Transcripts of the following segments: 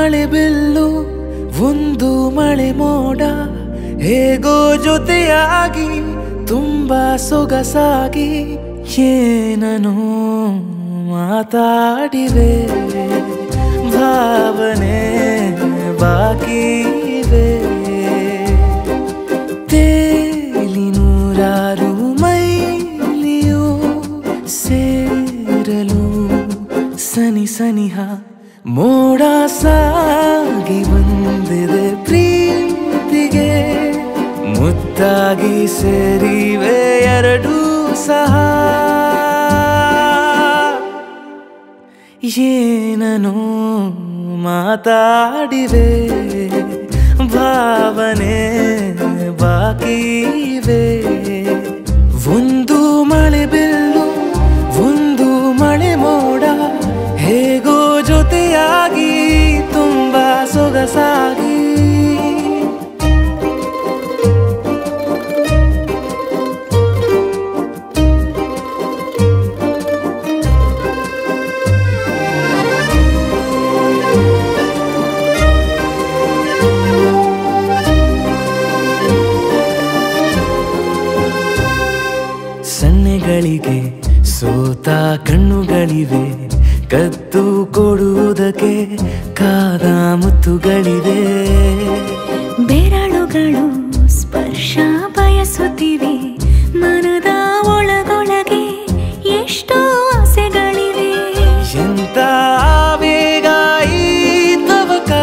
ಮಳೆ ಬಿಲ್ಲು ಒಂದು ಮಳೆ ಮೋಡ ಹೇಗೋ ಜೊತೆಯಾಗಿ ತುಂಬಾ ಸೊಗಸಾಗಿ ಏನನು ಮಾತಾಡಿವೆ ಭಾವನೆ ಬಾಕಿ ಇವೆ ತೇಲಿ ನೂರಾರು ಮೈಲಿಯು ಸೇರಲು ಸನಿ ಸನಿಹ ಮೋಡ ಸಾಗಿ ಬಂದಿದೆ ಪ್ರೀತಿಗೆ ಮುತ್ತಾಗಿ ಸೇರಿವೆ ಎರಡೂ ಸಹ ಏನನು ಮಾತಾಡಿವೆ ಭಾವನೆ ಬಾಕಿ ಇವೆ ಒಂದು ಮಳೆ ಬಿಲ್ಲು ಒಂದು ಮಳೆ ಮೋಡ ಹೇಗೋ ಜೊತೆಯಾಗಿ ತುಂಬಾ ಸೊಗಸಾಗಿ ಸನ್ನೆಗಳಿಗೆ ಸೋತ ಕಣ್ಣುಗಳಿವೆ ಕದ್ದು ಕೊಡುವುದಕ್ಕೆ ಕಾದ ಮುತ್ತುಗಳಿವೆ ಬೆರಳುಗಳು ಸ್ಪರ್ಶ ಬಯಸುತ್ತಿವೆ ಮನದ ಒಳಗೊಳಗೆ ಎಷ್ಟೋ ಆಸೆಗಳಿವೆ ಎಂತ ಬೇಗ ಈ ತವಕ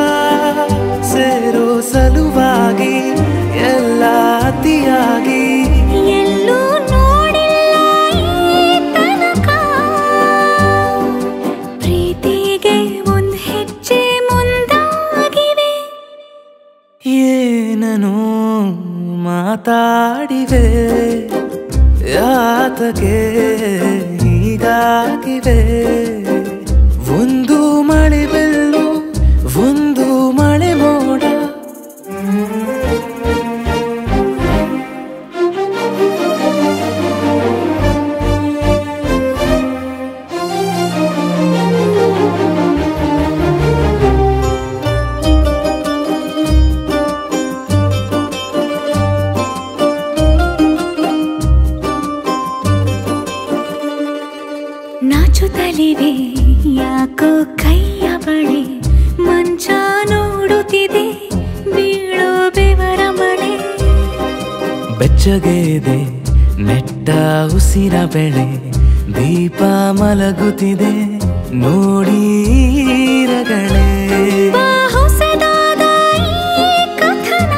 ಸೇರೋ ಸಲುವಾಗಿ ಎಲ್ಲ ಅತಿಯಾಗಿ ಎಲ್ಲೂ ನೋಡಿಲ್ಲ ಈ ತನಕ ಪ್ರೀತಿಗೆ ಒಂದ್ ಹೆಜ್ಜೆ ಮುಂದಾಗಿವೆ ಏನನು ಮಾತಾಡಿವೆ ಯಾತಕ್ಕೆ ಹೀಗಾಗಿವೆ ಒಂದು ಮಳೆ ಬೆಲ್ಲು ಒಂದು ಮಳೆ ಮೋಡ ನಾಚುತ್ತಲಿವೆ ಯಾಕೋ ಕೈಯ ಬಳೆ ಮಂಚ ನೋಡುತ್ತಿದೆ ಬೀಳೋ ಬೆವರ ಮಳೆ ಬೆಚ್ಚಗೆ ಇದೆ ನೆಟ್ಟ ಉಸಿರ ಬೆಳೆ ದೀಪ ಮಲಗುತ್ತಿದೆ ನೋಡಿ ರಗಳೇ ಬಾ ಹೊಸದಾದ ಈ ಕಥನ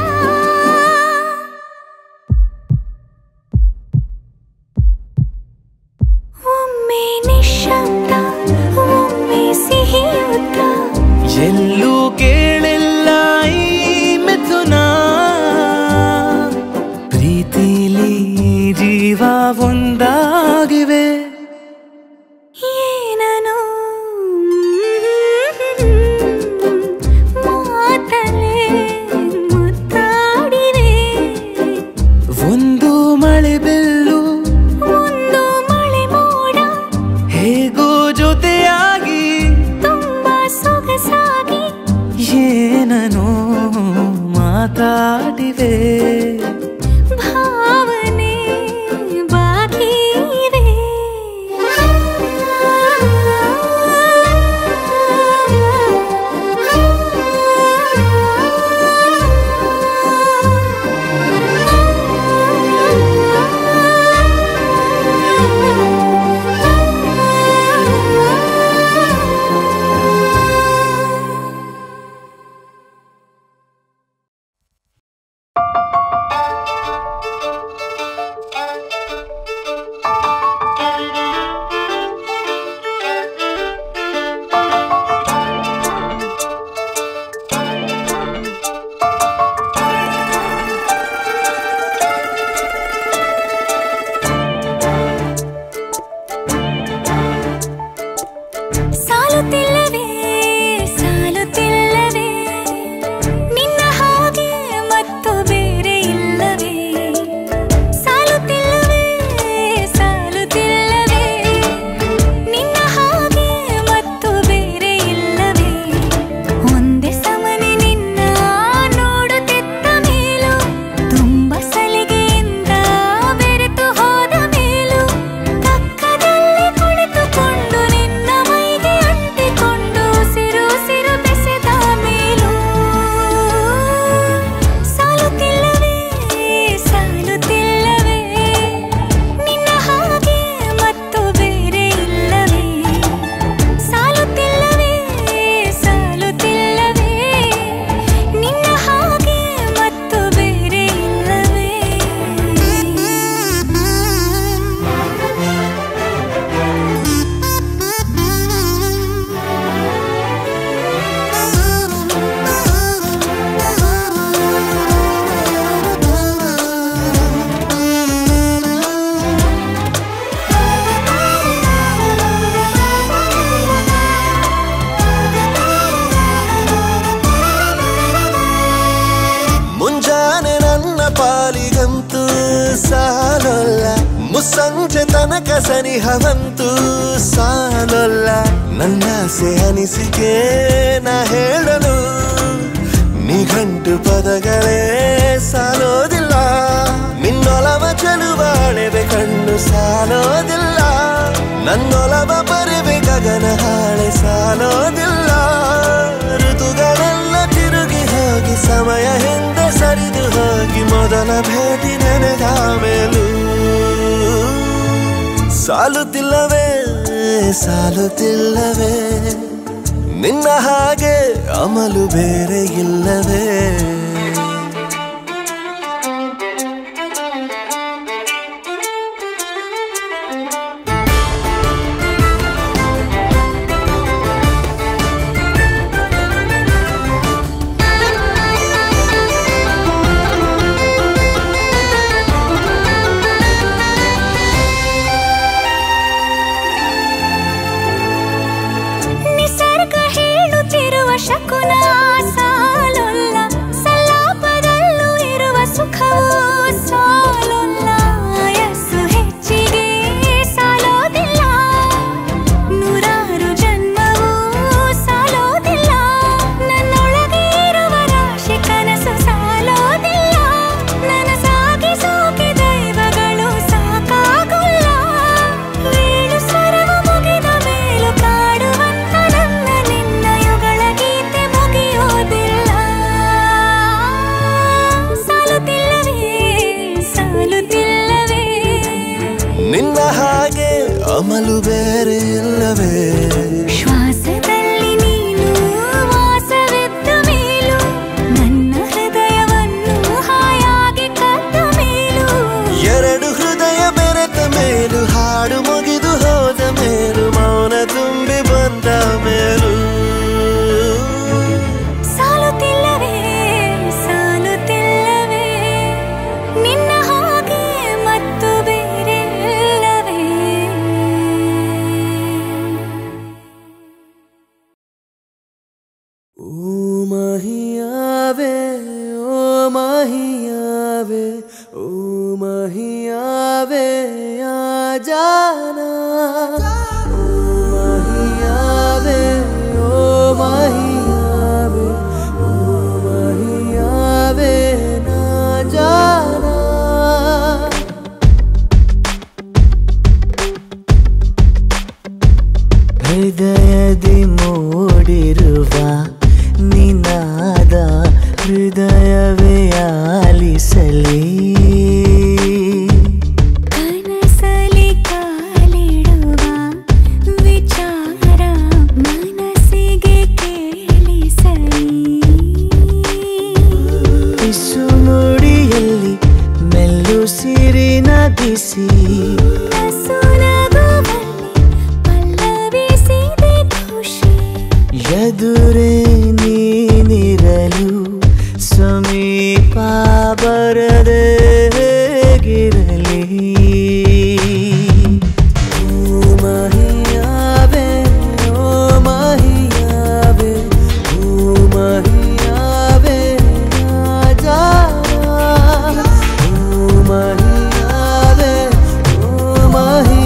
ಒಮ್ಮೆ ನಿಶಬ್ದ ಒಮ್ಮೆ ಸಿಹಿಯುತ್ತ ಎಲ್ಲೂ ಕೇಳಿಲ್ಲ ಈ ಮಿಥುನ ಪ್ರೀತಿಲಿ ಜೀವ ಒಂದಾಗಿವೆ ಏನನು ಮಾತಲೆ ಮುತ್ತಾಡಿವೆ ಒಂದು ಮಳೆ ಬೆಲ್ಲು ಒಂದು ಮಳೆ ಮೋಡ ಹೇಗೋ ಜೊತೆಯಾಗಿ ತುಂಬಾ ಸೊಗಸಾಗಿ ಏನನೋ ಮಾತಾಡಿವೆ ಭಾವನೆ ಬಾಕಿ ಇವೆ ಸಂಜೆ ತನಕ ಸನಿಹವಂತೂ ಸಾಲಲ್ಲ ನನ್ನಾಸೆ ಅನಿಸಿಕೆ ನಾ ಹೇಳಲು ನಿಘಂಟು ಪದಗಳೇ ಸಾಲೋದಿಲ್ಲ ನಿನ್ನೊಲವ ಚೆಲುವಾಳೆವೆ ಕಣ್ಣು ಸಾಲೋದಿಲ್ಲ ನನ್ನೊಲವ ಬರಿವೆ ಗಗನ ಹಾಳೆ ಸಾಲೋದಿಲ್ಲ ಋತುಗಳೆಲ್ಲ ತಿರುಗಿ ಹೋಗಿ ಸಮಯ ಹಿಂದೆ ಸರಿದು ಹೋಗಿ ಮೊದಲ ಭೇಟಿ ನೆನೆದ ಮೇಲೂ ಸಾಲುತ್ತಿಲ್ಲವೇ ಸಾಲುತ್ತಿಲ್ಲವೇ ನಿನ್ನ ಹಾಗೆ ಅಮಲು ಬೇರೆ ಇಲ್ಲವೇ ನಿಸರ್ಗ ಹೇಳುತ್ತಿರುವ ಶಕುನ ಸಾಲೊಲ್ಲ ಸಲಾಪದಲ್ಲೂ ಇರುವ ಸುಖವೂ ಸಾಲೊಲ್ಲ ಯಸ್ಸು ಹೆಚ್ಚಿಗೆ ಸಾಲೋದಿಲ್ಲ ನೂರಾರು ಜನ್ಮವೂ ಸಾಲೋದಿಲ್ಲ ನನ್ನೊಳಗೆ ಇರುವ ರಾಶಿ ಕನಸು ಸಾಲೋದಿಲ್ಲ ನನಸಾಗಿ ಸೋಕೆ ದೈವಗಳು ಸಾಕಾಗುಲ್ಲ ಏಳು ಸ್ವರವು ಮುಗಿದ ಮೇಲೂ ಕಾಡುವಂತ ನನ್ನ ನಿನ್ನ ಯುಗಳ ಗೀತೆ ಮುಗಿಯೋದಿಲ್ಲ ಸಾಲುತ್ತಿಲ್ಲವೇ ಸಾಲುತ್ತಿಲ್ಲವೇ ನಿನ್ನ ಹಾಗೆ ಅಮಲು ಬೇರೆ ಇಲ್ಲವೇ ಶ್ವಾಸದಲ್ಲಿ ನೀನು ವಾಸವಿದ್ದ ಮೇಲೂ ನನ್ನ ಹೃದಯವನ್ನು ಹಾಯಾಗಿ ಕದ್ದ ಮೇಲೂ ಎರಡು ಹೃದಯ ಬೆರೆತ ಮೇಲು ಹಾಡು ಮುಗಿದು ಹೋದ ಮೇಲು ಮೌನ ತುಂಬಿ ಬಂದ ಮೇಲು ಸಾಲುತ್ತಿಲ್ಲವೇ ಸಾಲುತ್ತಿಲ್ಲವೇ ನಿನ್ನ ಹಾಗೆ ಮತ್ತು ಬೇರೆ ಇಲ್ಲವೇ ಓ ಮಹಿಯಾವೆ ಓ ಮಹಿಯಾವೆ ಓ ಮಹಿಯಾವೆ ಆ ಜಾನ ಓ ಮಹಿಯಾವೆ ಓ ಮಹಿಯಾವೆ ಓ ಮಹಿಯಾವೆ ನಾ ಜಾನ ಹೃದಯದಿ ಮೂಡಿರುವ ನಿನಾದ ಹೃದಯವೇ ಆಲಿಸಲಿ ಕನಸಲಿ ಕಾಲಿಡುವ ವಿಚಾರ ಮನಸ್ಸಿಗೆ ಕೇಳಿಸಲಿ ಬಿಸು ನುಡಿಯಲ್ಲಿ ಮೆಲ್ಲು ಸಿರಿ ನಗಿಸಿ ನಸುನಗುವಲ್ಲಿ ಪಲ್ಲವಿಸಿದೆ ಖುಷಿ ಎದುರೇ ನೀನಿರಲು ಸಮೀಪ ಬರದೆ ಗಿರಲಿ ಓ ಮಹಿಯಾವೆ ಓ ಮಹಿಯಾವೆ ಓ ಮಹಿಯಾವೆ ಜಾನ ಓ ಮಹಿಯಾವೆ ಓ ಮಹಿಯಾವೆ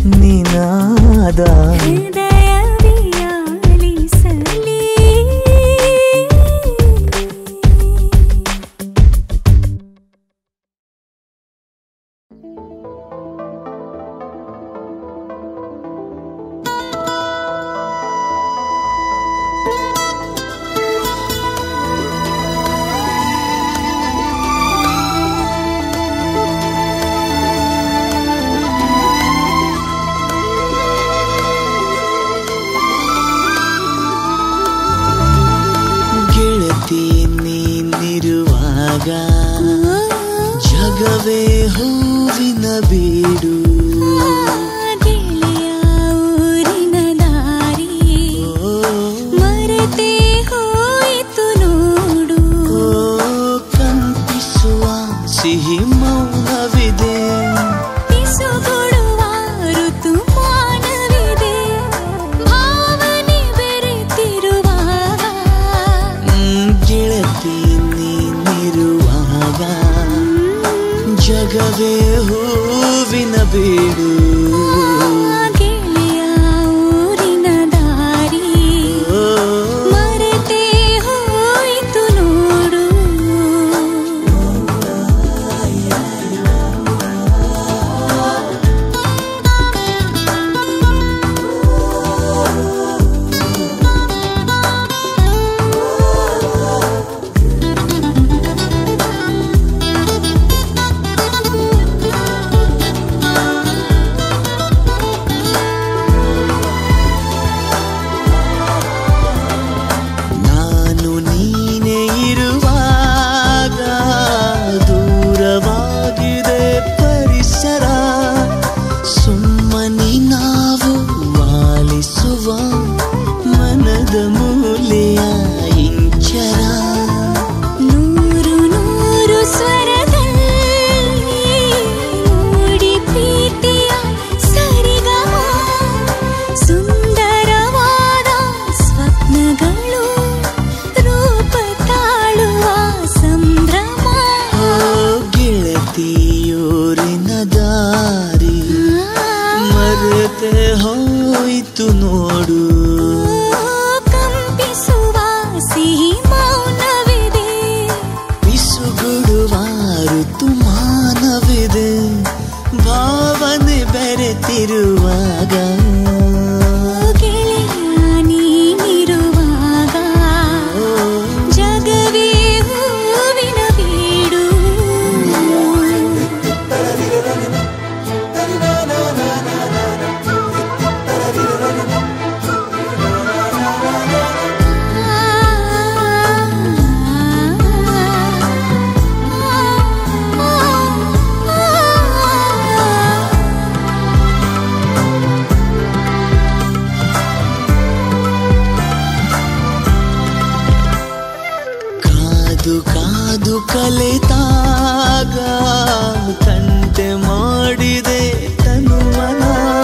ನಿನಾದ ಹೃದಯವಿಯಾಲಿಸಲಿ ಗೆಳತಿ ನೀನಿರುವಾಗ ಜಗವೇ ಹೂವಿನ ಬೀಡು ಗೆಳೆಯ ಊರಿನ ದಾರಿ ಓ, ಮರೆತೇ ಹೋಯಿತು ನೋಡು ಓ, ಕಂಪಿಸುವ ಸಿಹಿ ಮೌನವಿದೆ ಪಿಸುಗೊಡುವ ಋತುಮಾನವಿದೆ ಭಾವನೆ ಬೆರೆತಿರುವಾಗ ಹ್ಮ್, ಗೆಳತಿ ನೀನಿರುವಾಗ ಜಗವೇ ಹೂವಿನ ಬೀಡು ಗೆಳೆಯ ಊರಿನ ದಾರಿ ಓ, ಮರೆತೇ ಹೋಯಿತು ನೋಡು ನಾನು ನೀನೇ ಇರುವಾಗ ದೂರವಾಗಿದೆ ಪರಿಸರ ಸುಮ್ಮನೆ ನಾವು ವಾಲಿಸುವ ಮನದ ಮೂಲೆಯ ಇಂಚರ ನೂರು ನೂರು ಸ್ವರದಲ್ಲಿ ಮೂಡಿ ಪ್ರೀತಿಯ ಸರಿಗಮ ಸುಂದರವಾದ ಸ್ವಪ್ನಗಳು ರೂಪ ತಾಳುವ ಸಂಭ್ರಮ ಓ ಗೆಳತಿಯೂರಿನ ದಾರಿ ಮರೆತೆ ಹೋಯ್ತು ನೋಡು ಕಂಪಿಸುವ ಸಿಹಿ ಮೌನವಿದೆ ಬಿಸುಗುಡುವ ಋತುಮಾನವಿದೆ ಭಾವನೆ ಬೆರೆತಿರುವಾಗ ಗೆಳೆಯ ನೀನಿರುವಾಗ ಓ, ಜಗವೇ ಹೂವಿನ ಬೀಡು ಕಾದು ಕಾದು ಕಲಿತಾಗ ತಂಟೆ ಮಾಡಿದೆ ತನುವನ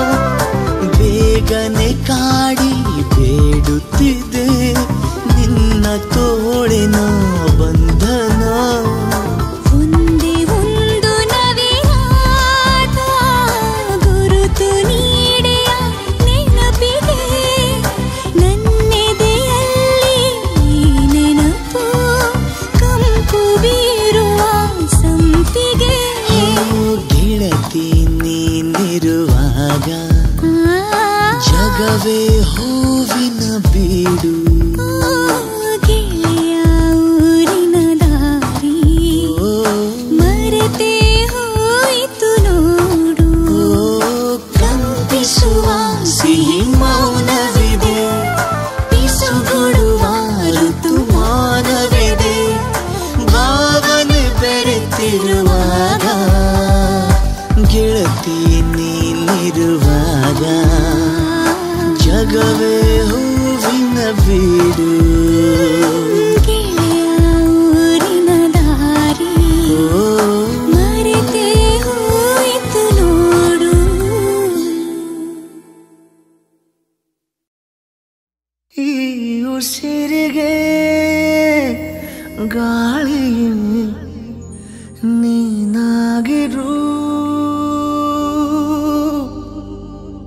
ಬೇಗನೆ ಕಾಡಿ ಬೇಡುತ್ತಿದೆ ನಿನ್ನ ತೋಳಿನ ಬಂಧನ ಒಂದೇ ಒಂದು ನವಿರಾದ ಗುರುತು ನೀಡೆಯ ನೆನಪಿಗೆ ನನ್ನೆದೆಯಲ್ಲಿ ನೆನಪು ಕಂಪು ಬೀರುವ ಸಂಪಿಗೆ ಓ ಗೆಳತಿ ನೀನಿರುವಾಗ ಜಗವೇ ಹೂವಿನ ಬೀಡು ಗೆಳೆಯ ಊರಿನ ದಾರಿ ಓ, ಮರೆತೇ ಹೋಯಿತು ನೋಡು ಓ, ಕಂಪಿಸುವ ಸಿಹಿ ಮೌನವಿದೆ ಪಿಸುಗುಡುವ ಋತುಮಾನವಿದೆ ಭಾವನೆ ಬೆರೆತಿರುವಾಗ ಗೆಳತಿ ನೀನಿರುವಾಗ ಜಗವೇ ಹೂವಿನ ಬೀಡು ಗೆಳೆಯ ಊರಿನ ದಾರಿ ಓ ಮರೆತೇ ಹೋಯಿತು ನೋಡು ಈ ಉಸಿರಿಗೆ ಗಾಳಿ ನೀನಾಗಿರು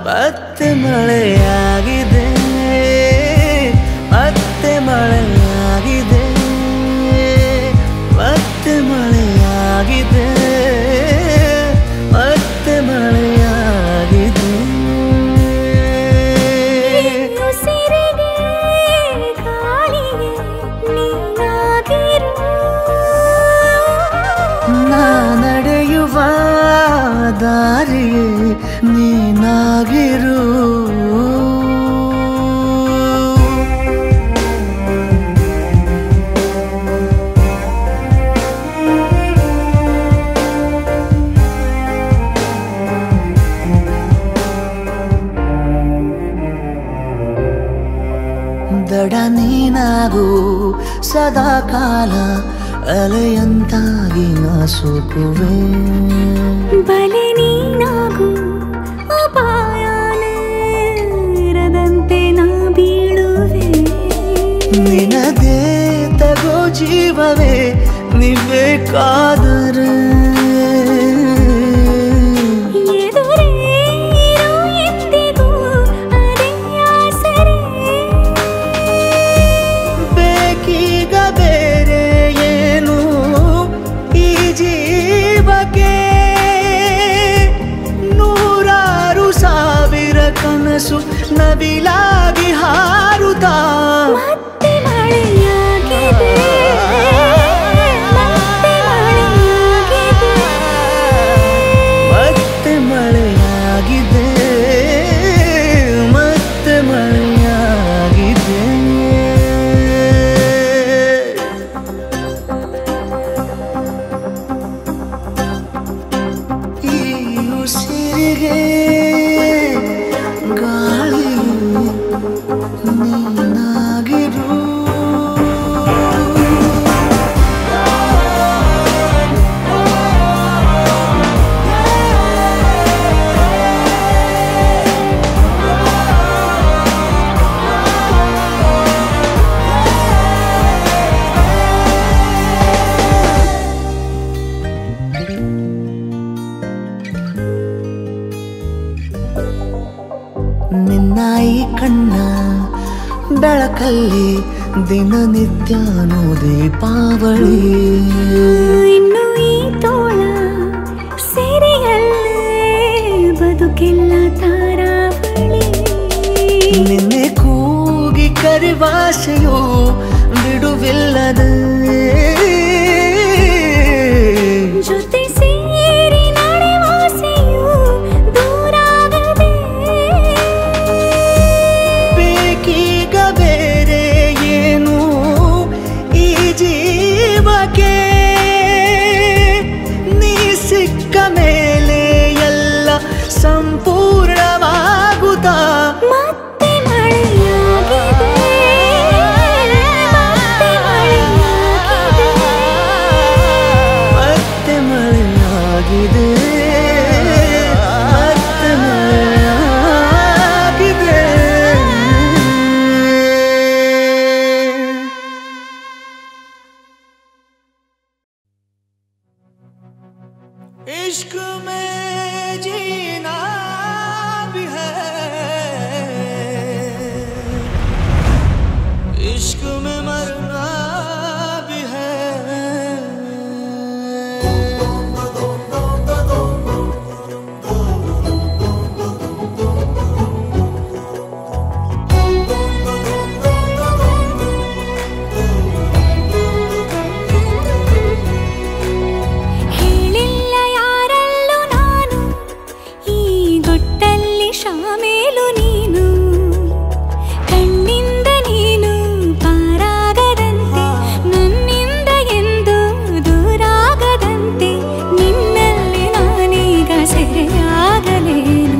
ಮತ್ತೆ ಮಳೆಯಾಗಿದೆ ಮತ್ತೆ ಮಳೆಯಾಗಿದೆ ಮತ್ತೆ ಮಳೆಯಾಗಿದೆ ಮತ್ತೆ ಮಳೆಯಾಗಿದೆ ಉಸಿರಿಗೆ ಗಾಳಿಗೆ ನೀನಾಗಿರು ನಾ ನಡೆಯುವ ದಾರಿಯೇ ನೀನಾಗಿರು ದಡ ನೀನಾಗು ಸದಾ ಕಾಲ ಅಲೆಯಂತಾಗಿ ನಾ ಸೋಕುವೆ ಬಲೆ ನೀನಾಗು ಅಪಾಯನೇರದಂತೆ ನಾ ಬೀಳುವೆ ನಿನದೇ ತಗೋ ಜೀವವೇ ನಿಬೇಕಾದರೆ ಎದುರೇ ಇರು ಎಂದಿಗೂ ಅದೇ ಆಸರೆ ಬೇಕೀಗ ಬೇರೆ ಏನು ಈ ಜೀವಕ್ಕೆ ನೂರಾರು ಸಾವಿರ ಕನಸು ನವಿಲಾಗಿ ಹಾರುತ್ತಾ ಮತ್ತೆ ಮಳೆಯಾಗಿದೆ ಮತ್ತೆ ಮಳೆಯಾಗಿದೆ ಮತ್ತೆ ಮಳೆಯಾಗಿದೆ ಮತ್ತೆ ಮಳೆಯಾಗಿದೆ ಈ ಉಸಿರಿಗೆ ಗಾಳಿ ನೀನಾಗಿರು ನಿನ್ನ ಈ ಕಣ್ಣ ಬೆಳಕಲ್ಲಿ ದಿನನಿತ್ಯನೂ ದೀಪಾವಳಿ ಇನ್ನು ಈ ತೋಳ ಸೆರೆಯಲ್ಲೇ ಬದುಕೆಲ್ಲ ತಾರಾವಳಿ ನಿನ್ನೆ ಕೂಗಿ ಕರಿವಾಸೆಯು ಬಿಡುವಿಲ್ಲದೆ ಜೊತೆ ಸೇರಿ ನಡೆವಾಸೆಯು ದೂರಾಗದೆ ಬೇಕೀಗ ಬೇರೆ ಏನು ಈ ಜೀವಕ್ಕೆ ನೀ ಸಿಕ್ಕ ಮೇಲೆ ಎಲ್ಲ ಸಂಪೂರ್ಣವಾಗುತ್ತಾ ಮತ್ತೆ ಮಳೆಯಾಗಿದೆ ಮತ್ತೆ ಮಳೆಯಾಗಿದೆ ಮತ್ತೆ ಮಳೆಯಾಗಿದೆ ಮತ್ತೆ ಮಳೆಯಾಗಿದೆ इश्क में जीना भी है इश्क में मरना भी है ಹೇಳಿಲ್ಲ ಯಾರಲ್ಲೂ ನಾನು ಈ ಗುಟ್ಟಲ್ಲಿ ಶಾಮೇಲು ನೀನು ಕಣ್ಣಿಂದ ನೀನು ಪಾರಾಗದಂತೆ ನನ್ನಿಂದ ಎಂದು ದೂರಾಗದಂತೆ ನಿನ್ನಲ್ಲಿ ನಾನೀಗ ಸೆರೆಯಾಗಲೇನು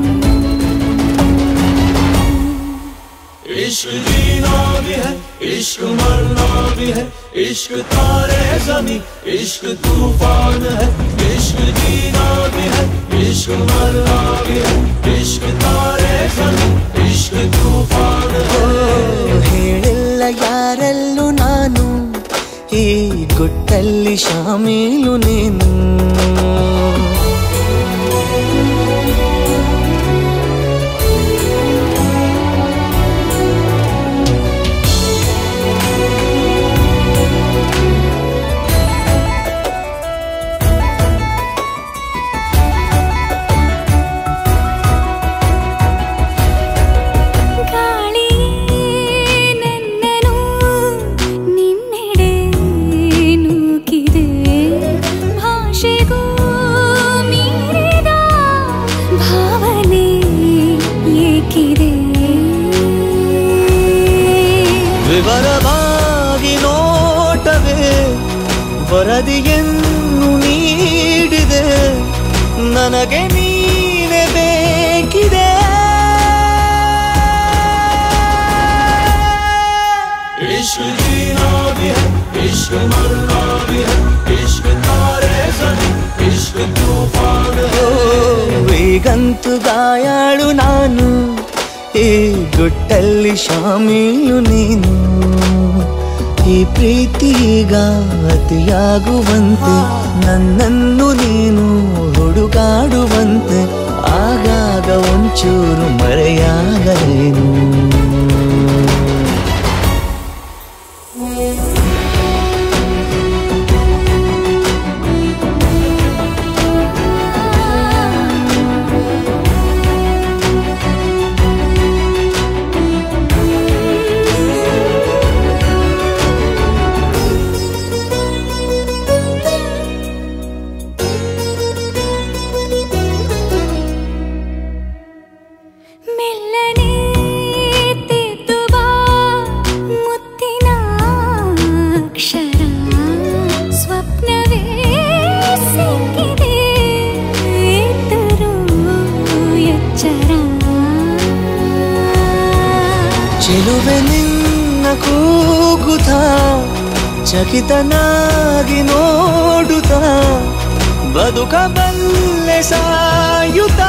इश्क जीना भी है इश्क मरना भी है इश्क तारे जमी इश्क तूफान है इश्क जीना भी है इश्क मरना भी है इश्क तारे जमी इश्क तूफान ಹೇಳಿಲ್ಲ ಯಾರಲ್ಲೂ ನಾನು ಈ ಗುಟ್ಟಲ್ಲಿ ಶಾಮೀಲು ನೀನು ನನಗೆ ನೀನೆ ಬೇಕಿದೆ इश्क जीना भी है इश्क मरना भी है इश्क तारे जमी इश्क तूफान है ಬೇಗಂತು ಗಾಯಾಳು ನಾನು ಈ ಗುಟ್ಟಲ್ಲಿ ಶಾಮೀಲು ನೀನು ಈ ಪ್ರೀತಿಗ ಅತಿಯಾಗುವಂತೆ ನನ್ನನ್ನು ನೀನು ಹುಡುಗಾಡುವಂತೆ ಆಗಾಗ ಒಂಚೂರು ಮರೆಯಾಗಲೇನು ಮೆಲ್ಲನೆ ತೆತ್ತುವ ಮುತ್ತಿನ ಅಕ್ಷರ ಸ್ವಪ್ನವೇ ಸಿಕ್ಕಿದೆ ಎತ್ತರು ಎಚ್ಚರ ಚೆಲುವೆ ನಿನ್ನ ಕೂಗುತ್ತ ಚಕಿತನಾಗಿ ನೋಡುತ್ತ ಬದುಕಬಲ್ಲೆ ಸಾಯುತ್ತ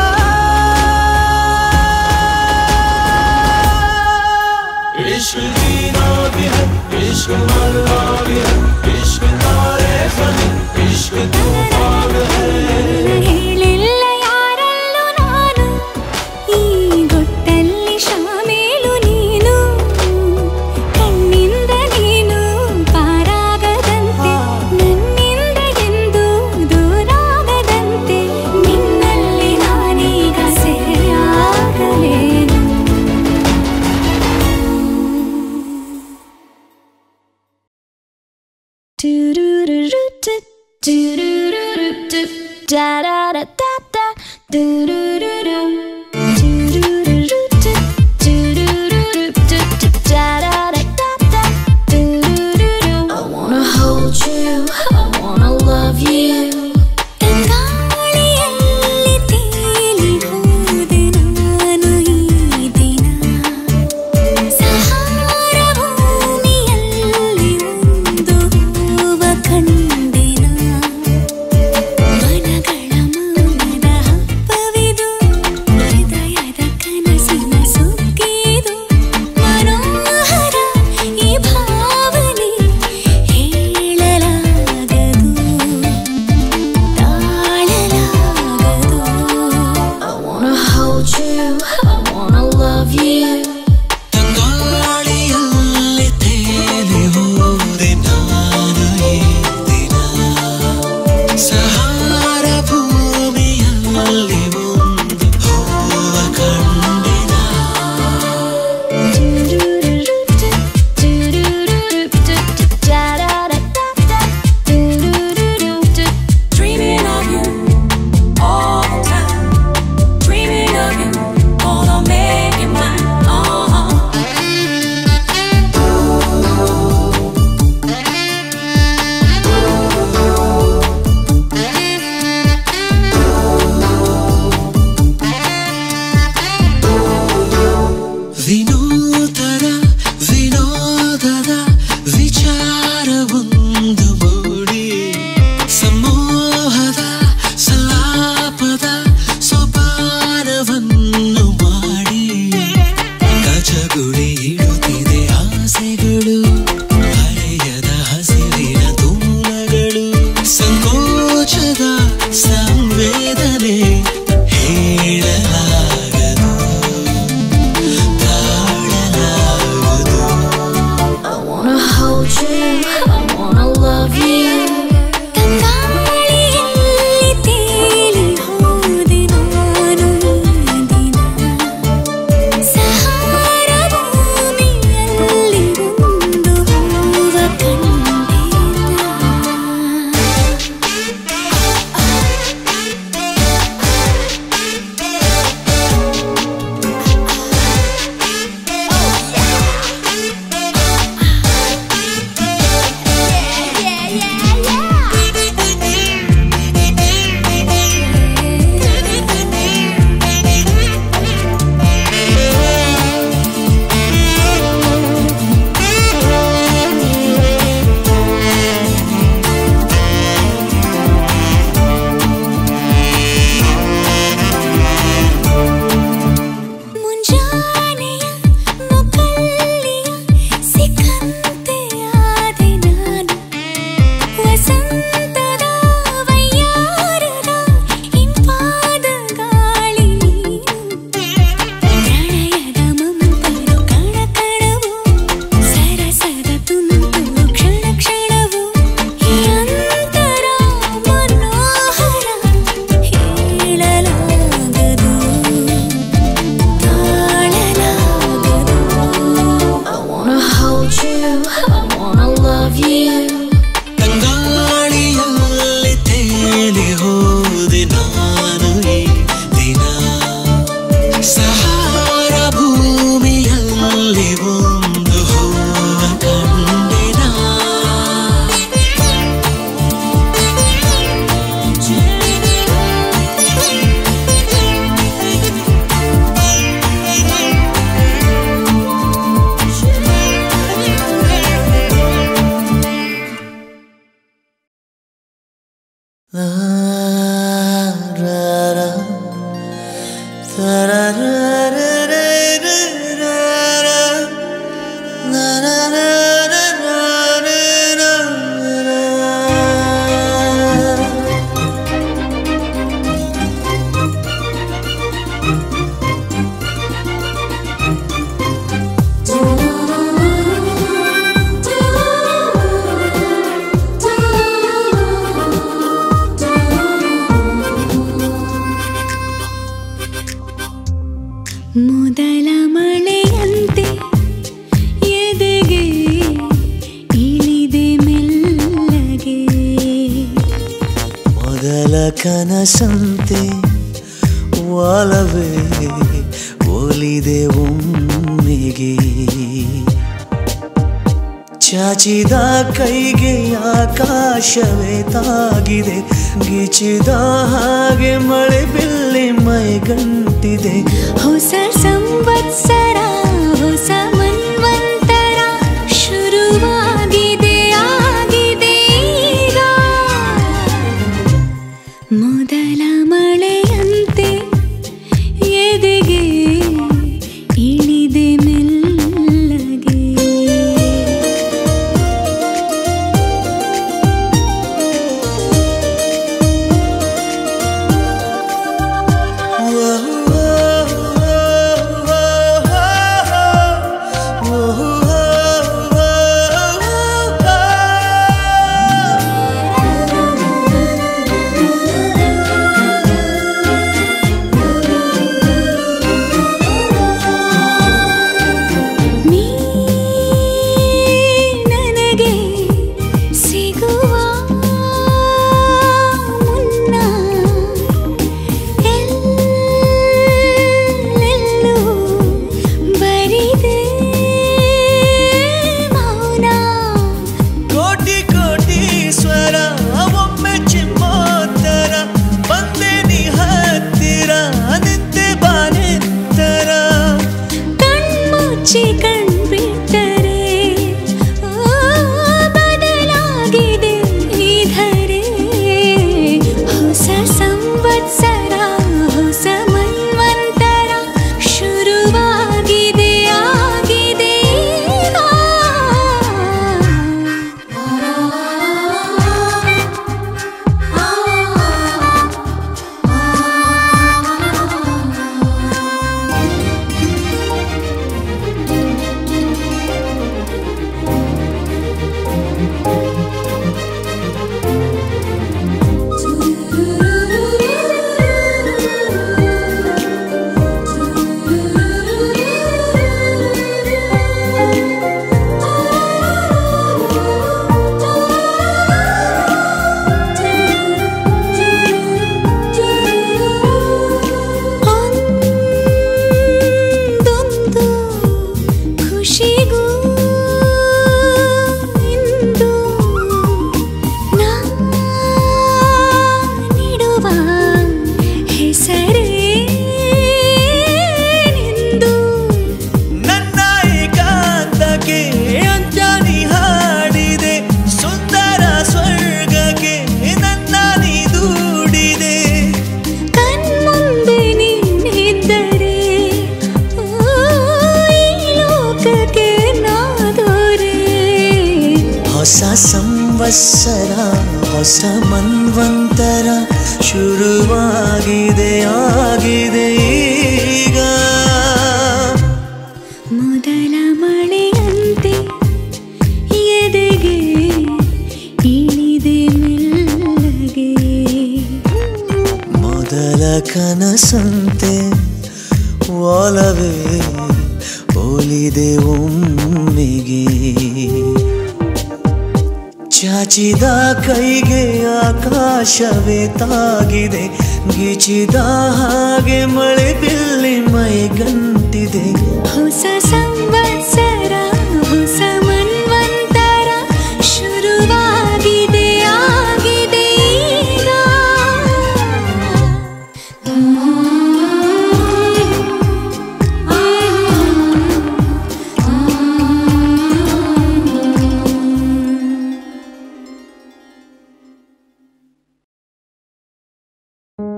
इश्क जीना भी है इश्क मरना भी है इश्क तारे जमी इश्क तूफान है ಹೇಳಿಲ್ಲ ಯಾರಲ್ಲೂ ನಾನು ಈ ಗೊಟ್ಟಲ್ಲಿ ಶಾಮೇಲು ನೀನು ಕಣ್ಣಿಂದ ನೀನು ಪಾರಾಗದಂತೆ ನನ್ನಿಂದ ಎಂದು ದೂರಾಗದಂತೆ ನಿನ್ನಲ್ಲಿ ನಾನೀಗ ಸೆರೆಯಾಗಲೇನು I wanna hold you, I wanna love you. ತಂಗಾಳಿಯಲ್ಲಿ ತೇಲಿ ಹೋದೆ ನಾನು ಈ ದಿನ ಸಹಾರ ಭೂಮಿಯಲ್ಲಿ ಒಂದು ಹೂವ ಕಂಡೆನ ಮನಗಳ ಮೌನದ ಹಬ್ಬವಿದು ಮೊದಲ ಮಳೆಯಂತೆ ಎದೆಗೆ ಇಳಿದೆ ಮೆಲ್ಲಗೆ ಮೊದಲ ಕನಸಂತೆ ಒಲವೇ ಒಲಿದೆ ಒಮ್ಮೆಗೆ ಚಾಚಿದ ಕೈಗೆ ಆಕಾಶವೇ ತಾಗಿದೆ ಗಿಚಿದ ಹಾಗೆ ಮಳೆ ಬಿಲ್ಲಿ ಮೈಗಂಟಿದೆ ಹೊಸ ಸಂವತ್ಸರ ಹೊಸ ಮನ್ವಂತರ ಶುರುವಾಗಿದೆ ಆಗಿದೆ ಈಗ ಮೊದಲ ಮಳೆಯಂತೆ ಎದೆಗೆ ಇಳಿದೆ ಮೆಲ್ಲಗೆ ನೀ ನನಗೆ ಸಿಗುವ ಮುನ್ನ ಎಲ್ಲೆಲ್ಲೂ ಬರಿದೆ ಮೌನ ಕೋಟಿ ಕೋಟಿ ಸ್ವರ ಒಮ್ಮೆ ಚಿಮ್ಮೋತ್ತರ ಬಂದೆ ನೀ ಹತ್ತಿರ ನಿಂತೆ ಬಾನೆತ್ತರ ಕಣ್ಮುಚ್ಚಿ ಕಣ್ಬಿಟ್ಟರೆ ಆ, ಬದಲಾಗಿದೆ ಈ ಧರೆ ಹೊಸ ಸಂವತ್ಸರ ಹೊಸ ಮನ್ವಂತರ ಶುರುವಾಗಿದೆ ಆಗಿದೆ ಈಗ. ಒಂದೊಂದು ಖುಷಿಗೂ ಇಂದು ನಾ ನೀಡುವ ಹೆಸರೇ ನಿಂದು ನನ್ನ ಏಕಾಂತಕ್ಕೆ ಅಂಜಾನಿ ಹಾಡಿದೆ ಸುಂದರ ಸ್ವರ್ಗಕ್ಕೆ ನನ್ನ ನೀ ದೂಡಿದೆ ಕಣ್ಮುಂದೆ ನೀನಿದ್ದರೆ ಓ, ಈ ಲೋಕಕ್ಕೆ ನಾದೋರೆ ಹೊಸ ಸಂವತ್ಸರ ಹೊಸ ಮನ್ವಂತರ ಶುರುವಾಗಿದೆ ಆಗಿದೆ ಈಗ ಮೊದಲ ಮಳೆಯಂತೆ ಎದೆಗೆ ಇಳಿದೆ ಮೆಲ್ಲಗೆ ಮೊದಲ ಕನಸಂತೆ ಒಲವೇ ಒಲಿದೆ ಒಮ್ಮೆಗೆ ಚಾಚಿದ ಕೈಗೆ ಆಕಾಶವೇ ತಾಗಿದೆ ಗಿಚಿದ ಹಾಗೆ ಮಳೆ ಬಿಲ್ಲಿ ಮೈಗಂಟಿದೆ ಹೊಸ ಸಂವತ್ಸರ ಹೊಸ ಮನ್ವಂತರ ಶುರುವಾಗಿದೆ ಆಗಿದೆ ಈಗ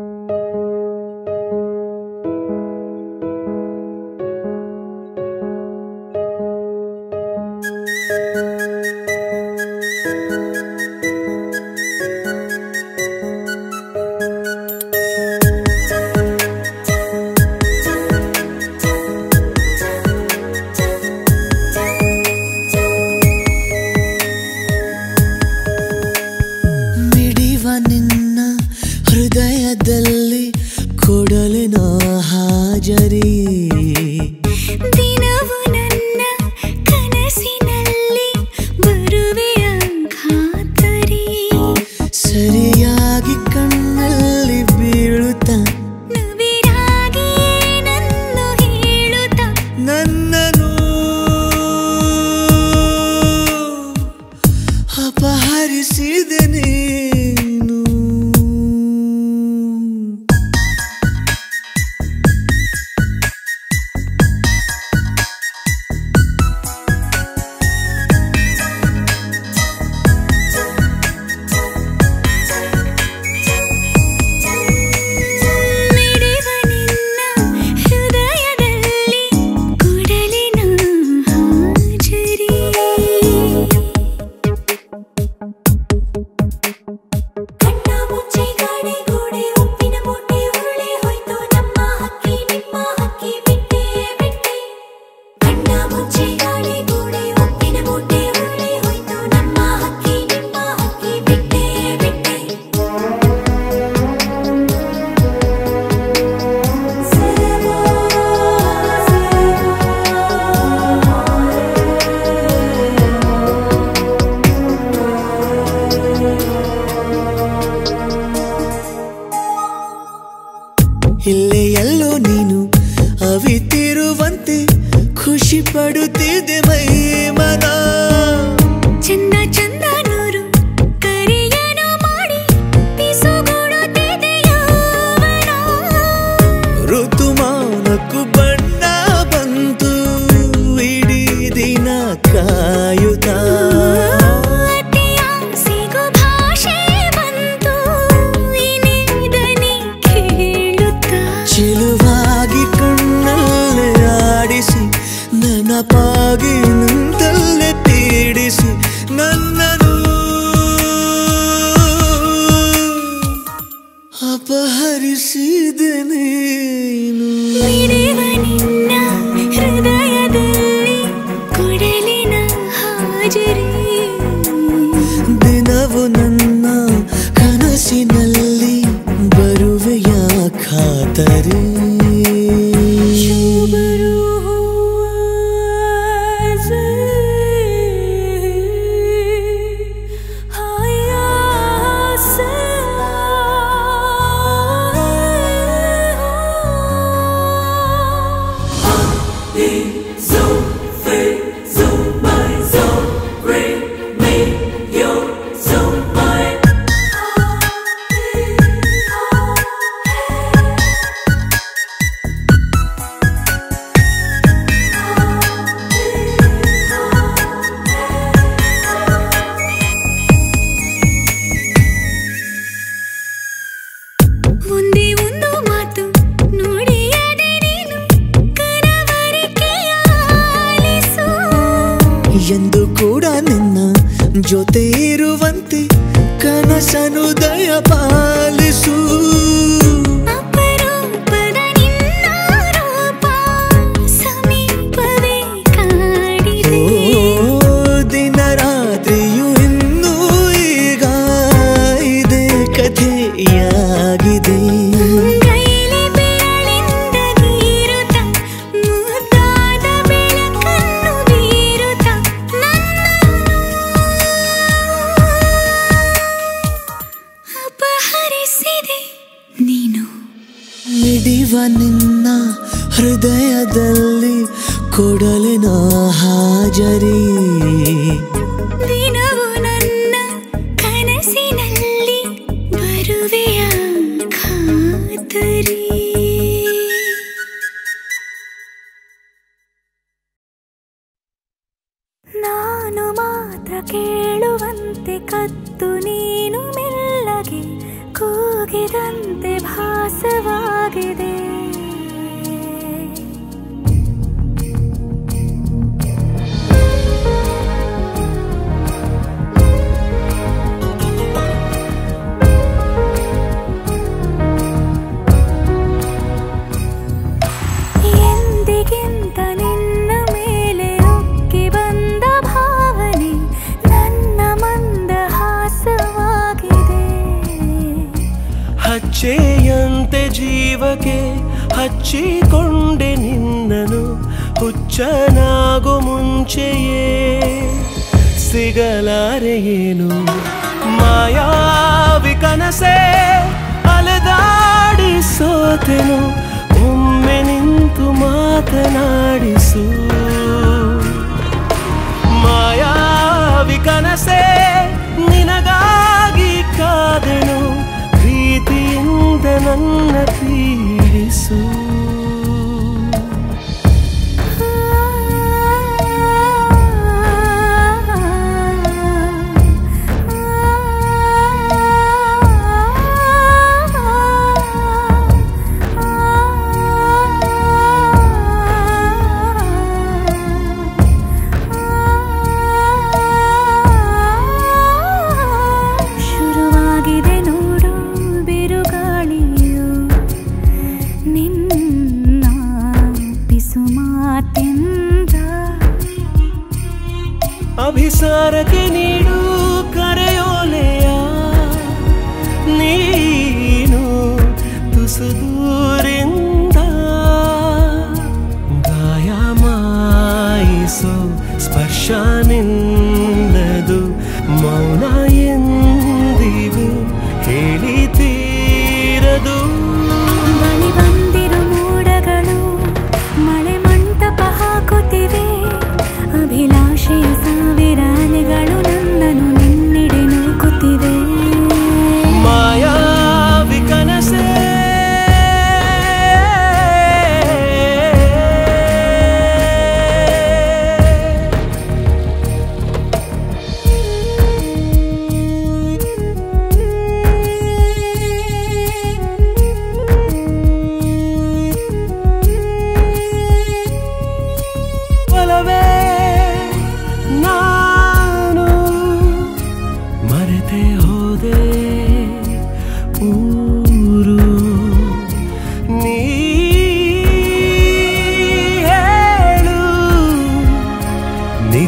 ಆ ಪಡುತ್ತಿದೆ ಮೈ ಮನ ಚಂದ ಚಂದ ನೂರು ಕರೆಯನು ಮಾಡಿ ಪಿಸುಗುಡುತ್ತಿದೆ ಯೌವನ. ಋತುಮಾನಕ್ಕೂ ಬಣ್ಣ ಬಂತು ಇಡೀ ದಿನ ಕಾಯುತ್ತ ಅತಿಯ ಸಿಗು ಭಾಷೆ ಬಂತು ಇನಿದನಿ ಕೇಳುತ್ತಾ ಚೆಲುವಾಗಿ ಕಣ್ಣಲ್ಲೇ ಆಡಿಸಿ ನೆನಪಾಗಿ ನಿಂತಲ್ಲೇ ಪೀಡಿಸಿ ನನ್ನನು ಅಪಹರಿಸಿದೆ ನೀನು ಮಿಡಿವ ನಿನ್ನ ಹೃದಯದಲ್ಲಿ ಕೊಡಲಿನ ಹಾಜರಿ ದಿನವು ನನ್ನ ಕನಸಿನಲ್ಲಿ ಬರುವೆಯ ಖಾತರಿ ಒಂದೇ ಒಂದು ಮಾತು ನುಡಿಯದೆ ನೀನು ಕನವರಿಕೆಯ ಆಲಿಸು ಎಂದು ಕೂಡ ನಿನ್ನ ಜೊತೆ ಇರುವಂತೆ ಕನಸನು ದಯ ಪಾಲಿಸು ಅಪರೂಪದ ನಿನ್ನ ರೂಪ ಸಮೀಪವೇ ಕಾಡಿದೆ ಓ ದಿನ ರಾತ್ರಿಯು ಇನ್ನೂ ಈಗ ಇದೇ ಕಥೆಯಾಗಿದೆ ಕೈಲಿ ಬೆರಳಿಂದ ಗೀರುತ್ತ ಮುದ್ದಾದ ಬೆಳಕನ್ನು ಬೀರುತ್ತ ನನ್ನನ್ನು ಅಪಹರಿಸಿದೆ ನೀನು ಮಿಡಿವ ನಿನ್ನ ಹೃದಯದಲ್ಲಿ ಕೊಡಲಿನ ಹಾಜರಿ ದಿನವು ನನ್ನ ಕನಸಿನಲ್ಲಿ ಬರುವೆಯ ಖಾತರಿ ನಾನು ಮಾತ್ರ ಕೇಳುವಂತೆ ಕತ್ತು ನೀನು ಮೆಲ್ಲಗೆ ಕೂಗಿದಂತೆ ಭಾಸವಾಗಿದೆ ಎಂದಿಗಿಂತ ನಿನ್ನ ಮೇಲೆ ಉಕ್ಕಿ ಬಂದ ಭಾವನೆ ನನ್ನ ಮಂದಹಾಸವಾಗಿದೆ ಹಚ್ಚೆಯಂತೆ ಜೀವಕ್ಕೆ ಹಚ್ಚಿಕೊಂಡೆ ನಿನ್ನನು ಹುಚ್ಚನಾಗು ಮುಂಚೆಯೇ ಸಿಗಲಾರೆ ಏನು ಮಾಯಾವಿ ಕನಸೆ ಅಲೆದಾಡಿ ಸೋತೆನು ಒಮ್ಮೆ ನಿಂತು ಮಾತನಾಡಿಸು ಮಾಯಾವಿ ಕನಸೆ ನಿನಗಾಗಿ ಕಾದೆನು ಪ್ರೀತಿಯಿಂದ ನನ್ನ ಪೀಡಿಸು ಶುರುವಾಗಿದೆ ನೋಡು ಬಿರುಗಾಳಿಯು ನಿನ್ನ ಪಿಸು ಮಾತಿಂದ ಅಭಿಸಾರಕ್ಕೆ ನೀಡು ಕರೆಯೋಲೆಯ ನೀನು ತುಸು ದೂರಿಂದ ಗಾಯ ಮಾಯಿಸೋ ಸ್ಪರ್ಶ ನಿನ್ನದು ಮೌನ ಎಂದಿಗೂ ಹೇಳಿ ತೀರದು ಬಳಿ ಬಂದಿರು ಮೋಡಗಳು ಮಳೆ ಮಂಟಪ ಹಾಕುತ್ತಿವೆ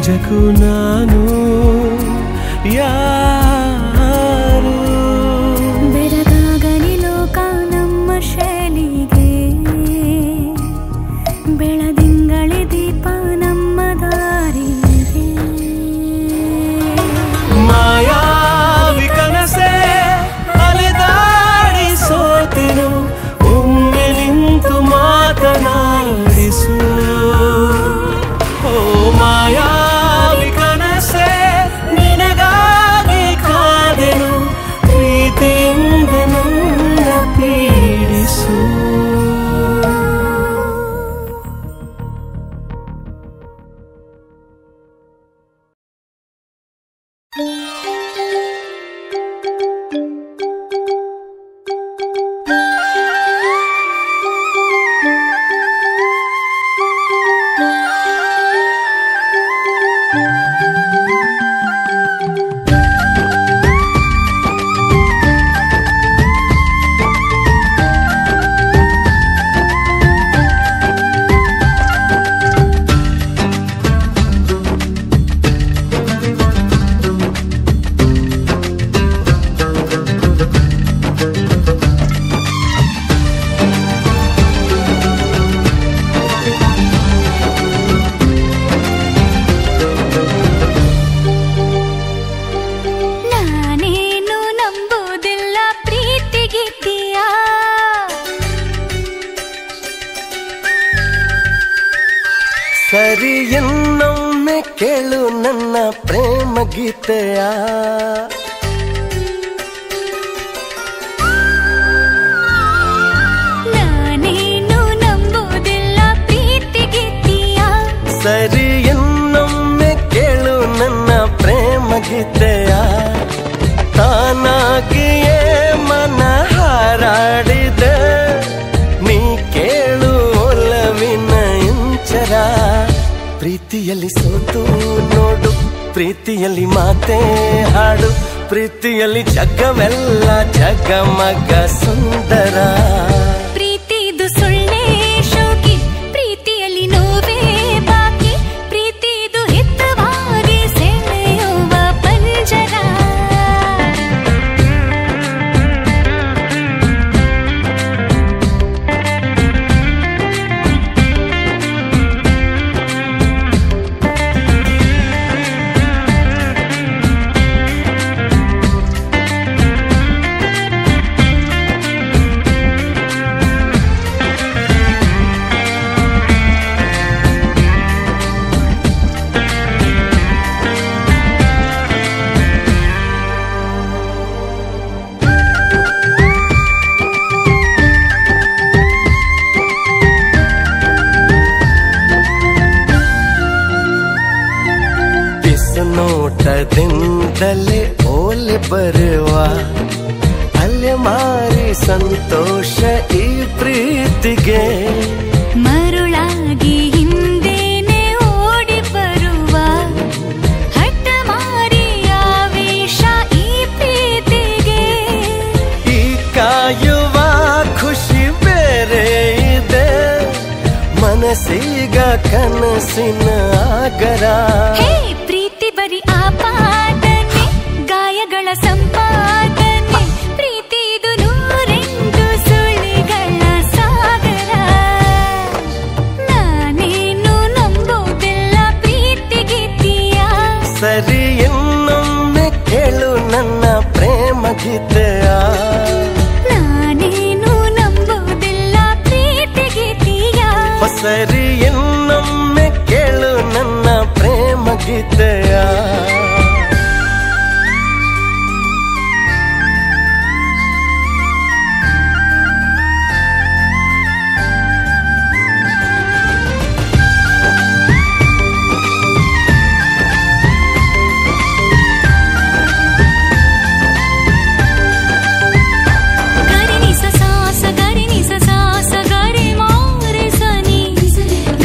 ನಿಜಕ್ಕೂ ನಾನು ಯಾರು ಬೆಳಗಾಗಲಿ ಲೋಕ ನಮ್ಮ ಶೈಲಿಗೆ ಬೆಳದಿಂಗಳಿ ದೀಪ ನಮ್ಮ ದಾರಿಗೆ ಮಾಯಾವಿ ಕನಸೆ ಅಲೆದಾಡಿ ಸೋತೆನು ಒಮ್ಮೆ ನಿಂತು ಮಾತನಾಡಿಸು ಓ ಮಾಯಾವಿ ಕನಸೆ ನಿನಗಾಗಿ ಕಾದೆನು ಪ್ರೀತಿಯಿಂದ ನನ್ನ ಪೀಡಿಸು ನಾನೇನು ನಂಬುವುದಿಲ್ಲ ಪ್ರೀತಿಗಿದ್ದೀಯ ಸರಿ ಇನ್ನೊಮ್ಮೆ ಕೇಳು ನನ್ನ ಪ್ರೇಮ ಗೀತೆಯ ನಾನೇನು ನಂಬುವುದಿಲ್ಲ ಪ್ರೀತಿಗಿದ್ದೀಯ ಸರಿ ಇನ್ನೊಮ್ಮೆ ಕೇಳು ನನ್ನ ಪ್ರೇಮ ಗೀತೆಯ ತಾನಾಗಿಯೇ ಮನ ಹಾರಾಡಿದೆ ನೀ ಕೇಳು ಒಲವಿನ ಇಂಚರ ಪ್ರೀತಿಯಲ್ಲಿ ಸೋತು ನೋಡು ಪ್ರೀತಿಯಲ್ಲಿ ಮಾತೇ ಹಾಡು ಪ್ರೀತಿಯಲ್ಲಿ ಜಗವೆಲ್ಲ ಜಗಮಗ ಸುಂದರ ಪ್ರೀತಿದು ಸುಳ್ಳೇ ಶೋಕಿ ಪ್ರೀತಿಯಲ್ಲಿ ನೋವೇ ಬಾಕಿ ಪ್ರೀತಿದು ಹಿತವಾಗಿ ಸೆಳೆಯುವ ಪಂಜರ ಬಿಸು ನೋಟದಿಂದಲೇ ಓಲೆ ಬರುವ ಅಲೆ ಮಾರಿ ಸಂತೋಷ ಈ ಪ್ರೀತಿಗೆ ಮರುಳಾಗಿ ಹಿಂದೇನೆ ಓಡಿ ಬರುವ ಹಠ ಮಾರಿ ಆವೇಶ ಈ ಪ್ರೀತಿಗೆ ಈ ಕಾಯುವ ಖುಷಿ ಬೇರೆ ಇದೆ ಮನಸ್ಸೀಗ ಕನಸಿನ ಆಗರ ಹೇ ಪ್ರೀತಿ ಬರಿ ಆಪಾದನೆ ಗಾಯಗಳ ಸಂಪಾದನೆ ಪ್ರೀತಿ ಇದು ನೂರೆಂಟು ಸುಳಿಗಳ ಸಾಗರ ನಾನೇನು ನಂಬೋದಿಲ್ಲ ಪ್ರೀತಿಗಿದ್ದೀಯ ಸರಿ ಇನ್ನೊಮ್ಮೆ ಕೇಳು ನನ್ನ ಪ್ರೇಮ ಗೀತೆಯ ನಾನೇನು ನಂಬೋದಿಲ್ಲ ಪ್ರೀತಿಗಿದ್ದೀಯ ಸರಿ ಇನ್ನೊಮ್ಮೆ ಕೇಳು ನನ್ನ ಪ್ರೇಮ ಗೀತೆಯ ಗರಿ ನಿಸ ಸಾಸ ಗರಿ ನಿಸ ಸಾಸ ಗರಿ ಮಾರೆ ಸನಿ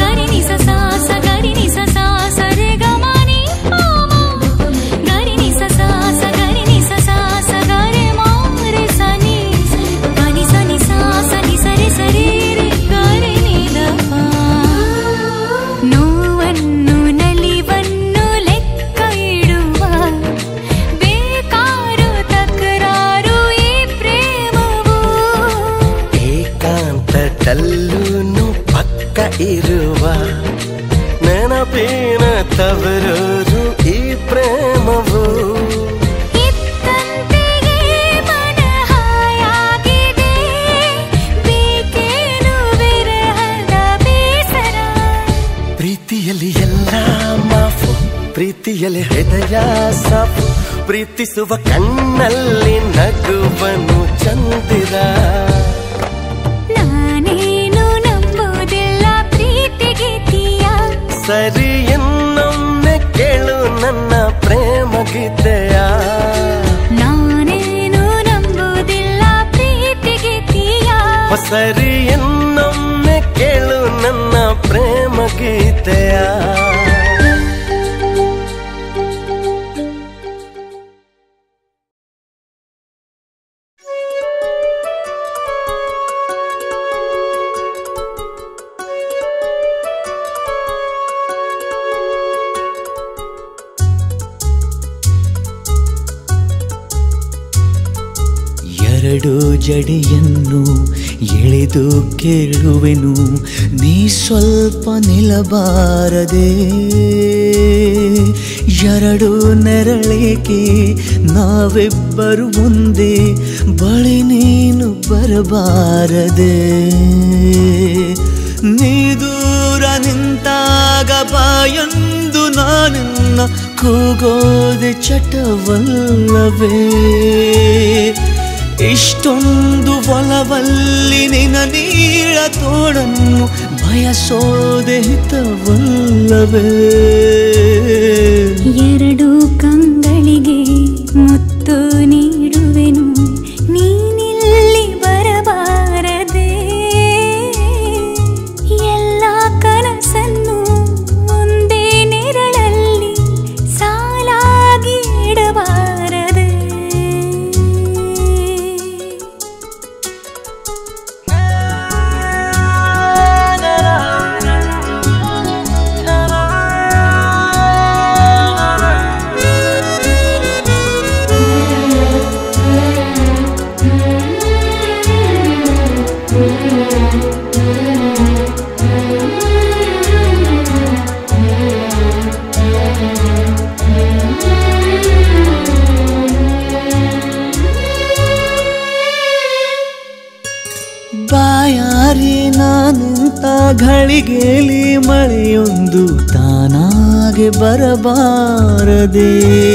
ತವರೂರು ಈ ಪ್ರೇಮವು ಇತ್ತಂತೆಯೇ ಮನ ಹಾಯಾಗಿದೆ ಬೇಕೇನು ವಿರಹದ ಬೇಸರ ಪ್ರೀತಿಯಲ್ಲಿ ಎಲ್ಲ ಮಾಫು ಪ್ರೀತಿಯಲ್ಲಿ ಹೃದಯ ಸಾಫು ಪ್ರೀತಿಸುವ ಕಣ್ಣಲ್ಲಿ ನಗುವನು ಚಂದಿರ ನಾನೇನು ನಂಬುವುದಿಲ್ಲ ಪ್ರೀತಿಗೀತಿಯ ಸರಿ ಇನ್ನೊಮ್ಮೆ ಕೇಳು ನನ್ನ ಪ್ರೇಮ ಗೀತೆಯ ನಾನೇನು ನಂಬುವುದಿಲ್ಲ ಪ್ರೀತಿಗೀತಿಯ ಸರಿ ಇನ್ನೊಮ್ಮೆ ಕೇಳು ನನ್ನ ಪ್ರೇಮ ಗೀತೆಯ ಎರಡು ಜಡಿಯನ್ನು ಎಳೆದು ಕೇಳುವೆನು ನೀ ಸ್ವಲ್ಪ ನಿಲ್ಲಬಾರದೆ ಎರಡು ನೆರಳೇಕೆ ನಾವಿಬ್ಬರು ಒಂದೇ ಬಳಿ ನೀನು ಬರಬಾರದೆ ನೀ ದೂರ ನಿಂತಾಗ ಬಾಯೊಂದು ನಾನಿನ್ನ ಕೂಗೋದೆ ಚಟವಲ್ಲವೇ ಇಷ್ಟೊಂದು ಒಲವಲ್ಲಿ ನಿನ ನೀಳ ತೋಡನ್ನು ಬಯಸೋದೆ ಹಿತವಲ್ಲವೇ ಎರಡು ಕಂಗಳಿಗೆ ಮುತ್ತು ನೀಡುವೆನು ನೀನಿಲ್ಲಿ ಬರಬಾರದೆ ಎಲ್ಲ ಕನಸನ್ನು ಒಂದೇ ನೆರಳಲ್ಲಿ ಸಾಲಾಗಿ ಇಡಬಾರದೆ ಬಾಯಾರಿ ನಾನಿಂತ ಘಳಿಗೆಲಿ ಮಳೆಯೊಂದು ತಾನಾಗೆ ಬರಬಾರದೆ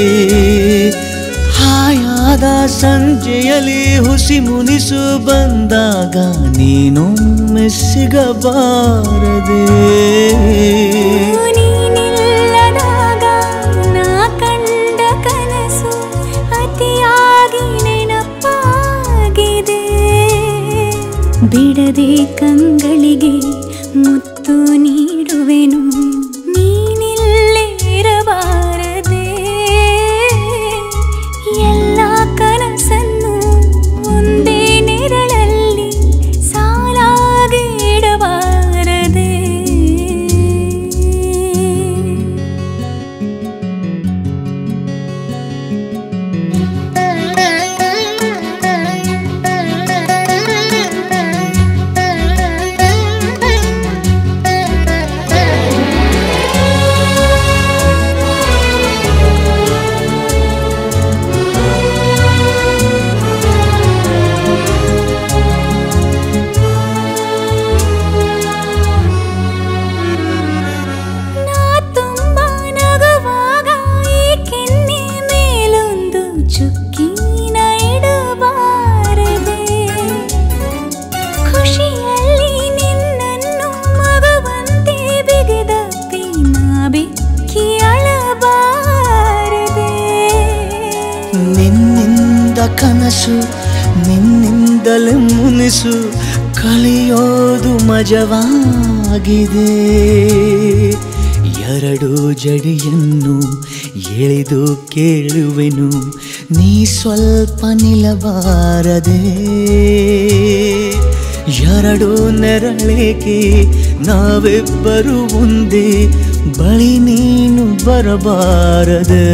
ಹಾಯಾದ ಸಂಜೆಯಲ್ಲಿ ಹುಸಿ ಮುನಿಸು ಬಂದಾಗ ನೀನೊಮ್ಮೆ ಸಿಗಬಾರದೆ ನೀನಿಲ್ಲದಾಗ ನಾ ಕಂಡ ಕನಸು ಅತಿಯಾಗಿ ನೆನಪಾಗಿದೆ ಬಿಡದೆ ಕಂಗಳಿಗೆ ಮುತ್ತು ನೀಡುವೆನು ನೀನಿಲ್ಲೇ ಇರಬಾರದೆ ಎಲ್ಲ ಕನಸನ್ನು ಒಂದೇ ನೆರಳಲ್ಲಿ ಸಾಲಾಗಿ ಇಡಬಾರದೆ ನಾ ತುಂಬ ನಗುವಾಗ ಈ ಕೆನ್ನೆ ಮೇಲೊಂದು ಚುಕ್ಕಿನ ಇಡಬಾರದೆ ಖುಷಿಯಲ್ಲಿ ನಿನ್ನನ್ನು ಮಗುವಂತೆ ಬಿಗಿದಪ್ಪಿ ನಾ ಬೆಕ್ಕಿ ಅಳಬಾರದೆ ನಿನ್ನಿಂದ ಕನಸು ನಿನ್ನಿಂದಲೇ ಮುನಿಸು ಕಲಿಯೋದು ಮಜವಾಗಿದೆ ಎರಡು ಜಡಿಯನ್ನು ಎಳೆದು ಕೇಳುವೆನು ನೀ ಸ್ವಲ್ಪ ನಿಲ್ಲಬಾರದೆ ಎರಡು ನೆರಳೇಕೆ ನಾವಿಬ್ಬರು ಒಂದೇ ಬಳಿ ನೀನು ಬರಬಾರದೆ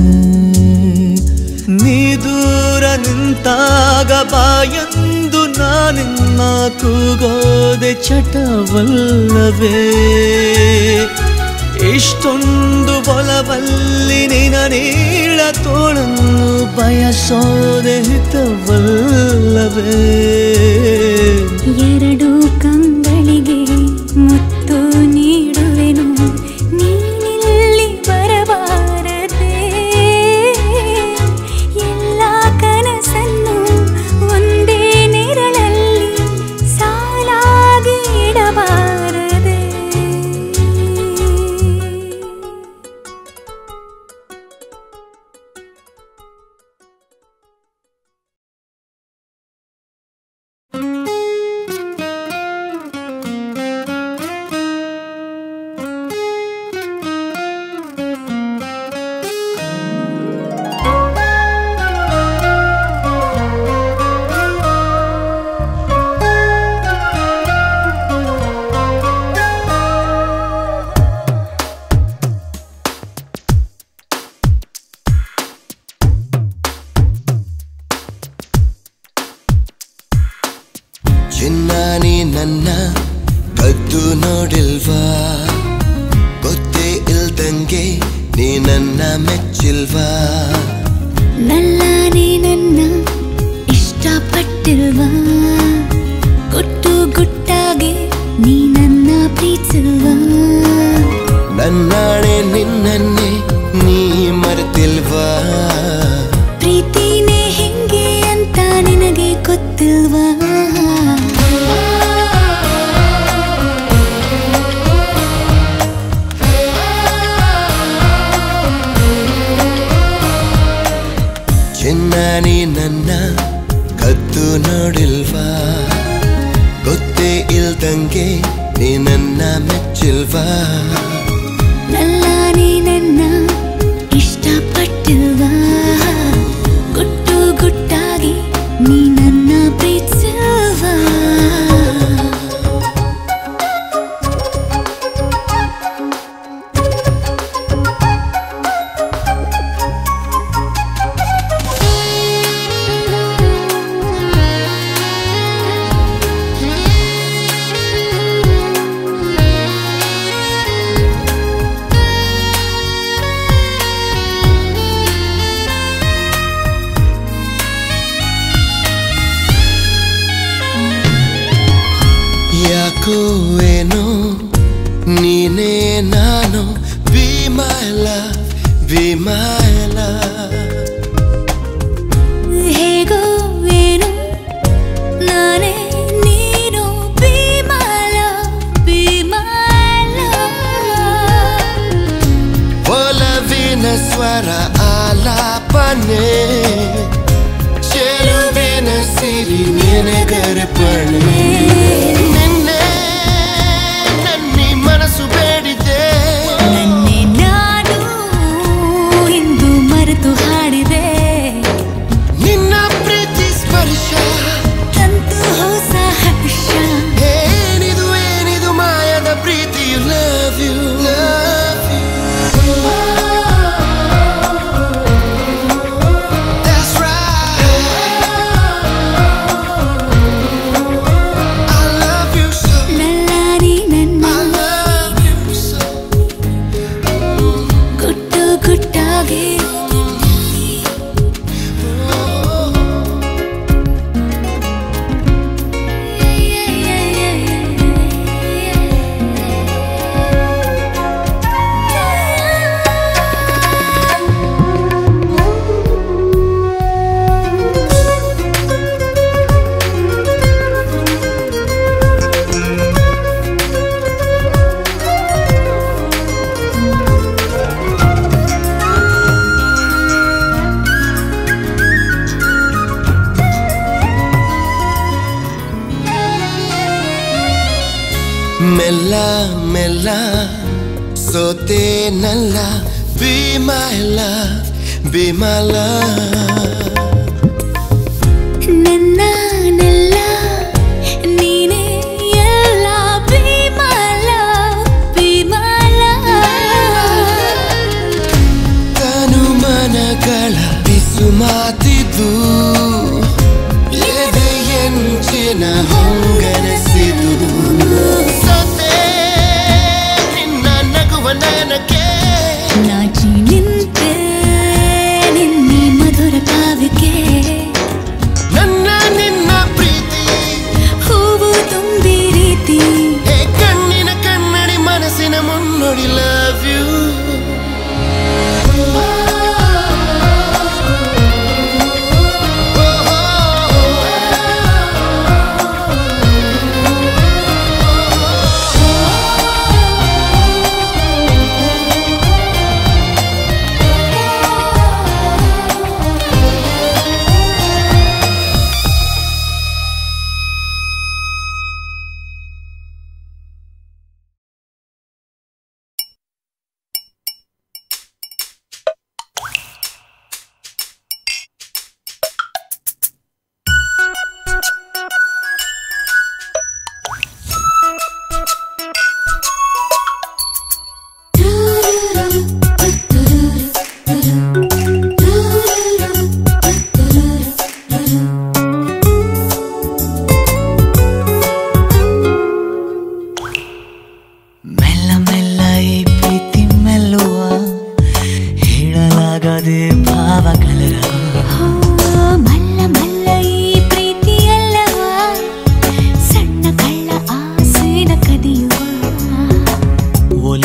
ನೀ ದೂರ ನಿಂತಾಗ ಬಾಯಂದು ನಾನಿನ್ನ ಕೂಗೋದೆ ಚಟವಲ್ಲವೇ ಇಷ್ಟೊಂದು ಬಲವಲ್ಲಿ ನಿನ ನೀಳ ತೋಳನ್ನು ಬಯಸೋದೆ ಹಿತವಲ್ಲವೇ ಎರಡು ಕಂಗಳಿಗೆ ಮುತ್ತು ನೀಡುವೆನು ನೀನಿಲ್ಲಿ ಬರಬಾರದೆ ಎಲ್ಲ ಕನಸನ್ನು ಒಂದೇ ನೆರಳಲ್ಲಿ ಸಾಲಾಗಿ ಇಡಬಾರದೆ ಚಿನ್ನಾನಿ ನನ್ನ ಕದ್ದು ನೋಡಿಲ್ವಾ ಗೊತ್ತೇ ಇಲ್ದಂಗೆ ನೀ ನನ್ನ ಮೆಚ್ಚಿಲ್ವಾ ನಲ್ಲಾನೆ ನನ್ನ ಇಷ್ಟಪಟ್ಟಿಲ್ವಾ ಗುಟ್ಟು ಗುಟ್ಟಾಗೆ ನೀ ನನ್ನ ಪ್ರೀತಿಲ್ವಾ ನನ್ನಾಣೆ ನಿನ್ನನ್ನೇ ನೀ ಮರೆತಿಲ್ವಾ ಪ್ರೀತಿನೇ ಹೆಂಗೆ ಅಂತ ನಿನಗೆ ಗೊತ್ತಿಲ್ವಾ ಚಿನ್ನಾನಿ ನನ್ನ ಕದ್ದು ನೋಡಿಲ್ವಾ ಗೊತ್ತೇ ಇಲ್ದಂಗೆ ನೀ ನನ್ನ ಮೆಚ್ಚಿಲ್ವಾ ನಲ್ಲಾನೆ ನನ್ನ ಇಷ್ಟಪಟ್ಟಿಲ್ವಾ ಗುಟ್ಟು ಗುಟ್ಟಾಗಿ ನೀ ನನ್ನ ಪ್ರೀತಿಸಲ್ವಾ ಯಾಕೋ ಏನೋ ನೀನೇ ನಾನು be my love be my love ಹೇಗೋ ಏನು ನಾನೇ ನೀನು ಬಿಮಲ ಬಿಮಲ ಒಲವಿನ ಸ್ವರ ಆಲಾಪನೆ ಚೆಲುವಿನ ಸಿರಿ ನಿನಗರ್ಪಣೆ ನಿನ್ನೆ ನನ್ನಿ ಮನಸ್ಸು ಬೇಡಿದೆ ನನ್ನೆ ನಾನು ಇಂದು ಮರೆತು ಹಾಡಿದೆ ನಿನ್ನ ಪ್ರೀತಿ ಸ್ಪರ್ಶ ತಂತು ಹೊಸ ಹರ್ಷ ಏನಿದು ಏನಿದು ಮಾಯದ ಪ್ರೀತಿ love you love you That's right. I love you so. ನಲ್ಲಾರಿ ನನ್ನ I love you so. ಗುಟ್ಟು ಗುಟ್ಟಾಗಿ ಮೆಲ್ಲ ಮೆಲ್ಲ ಸೋತೇನಲ್ಲ be my love be my love ನನ್ನ ನೆಲ್ಲ ನೀನೇ ಎಲ್ಲ ಬಿಮಲ ಬಿಮಲ ತನು ಮನಗಳ ಬಿಸು ಮಾತಿದ್ದು ಎದೆಯಂಚಿನ ಹೊಂಗನಸಿದು ಸತೆ ನಿನ್ನ ನಗುವ ನನಗೆ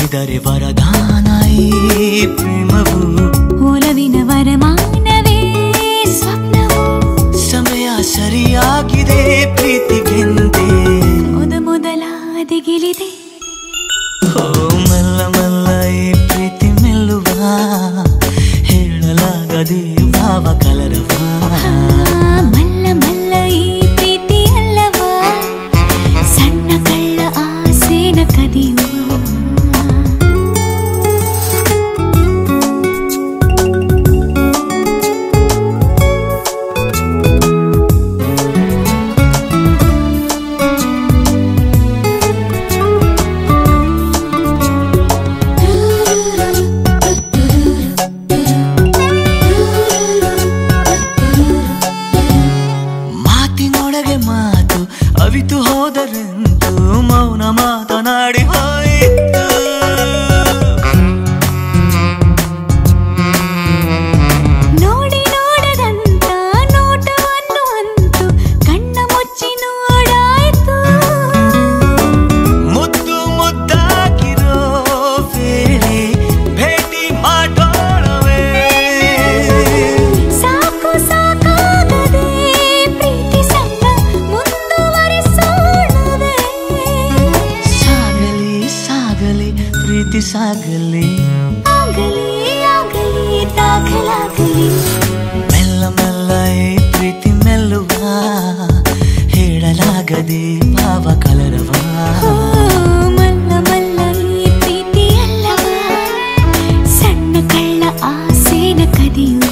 ಒಲಿದರೆ ವರದಾನ ಈ ಪ್ರೇಮವು ಒಲವಿನ ವರಮಾನವೇ ಸ್ವಪ್ನವು ಸಮಯ ಸರಿಯಾಗಿದೆ ಪ್ರೀತಿಗೆಂದೇ ಮೊದ ಮೊದಲ ದಿಗಿಲಿದೆ ಓ ಮಲ್ಲ ಮಲ್ಲ ಈ ಪ್ರೀತಿ ಮೆಲ್ಲುವ ಹೇಳಲಾಗದೆ ಭಾವ ಕಲರವ ಆ, ಮಲ್ಲ ಮಲ್ಲ ಈ ಪ್ರೀತಿ ಅಲ್ಲವಾ ಸಣ್ಣ ಕಳ್ಳ ಆಸೆನ ಕದಿಯುವ ಮಾತಿನೊಳಗೆ ಮಾತು ಅವಿತು ಹೋದರೆಂತು ಮೌನ ಮಾತನಾಡಿ ಹೋಯಿತು ನೋಡಿ ನೋಡದಂತ ನೋಟವನ್ನು ಅಂತು ಕಣ್ಣ ಮುಚ್ಚಿ ನೋಡಾಯ್ತು ಮುದ್ದು ಮುದ್ದಾಗಿರೋ ವೇಳೆ ಭೇಟಿ ಮಾಡೋಣವೇ ಸಾಕು ಸಾಕಾಗದೆ ಪ್ರೀತಿ ಸಂಗ ಮುಂದುವರಿಸೋಣವೇ ಸಾಗಲಿ ಸಾಗಲಿ ಪ್ರೀತಿ ಸಾಗಲಿ ಆಗಲಿ ಆಗಲಿ ದಾಖಲಾಗಲಿ ಮೆಲ್ಲ ಮೆಲ್ಲ ಈ ಪ್ರೀತಿ ಮೆಲ್ಲುವ ಹೇಳಲಾಗದೆ ಭಾವ ಕಲರವ ಓ ಮಲ್ಲ ಮಲ್ಲ ಈ ಪ್ರೀತಿ ಅಲ್ಲವಾ ಸಣ್ಣ ಕಳ್ಳ ಆಸೆನ ಕದಿಯುವ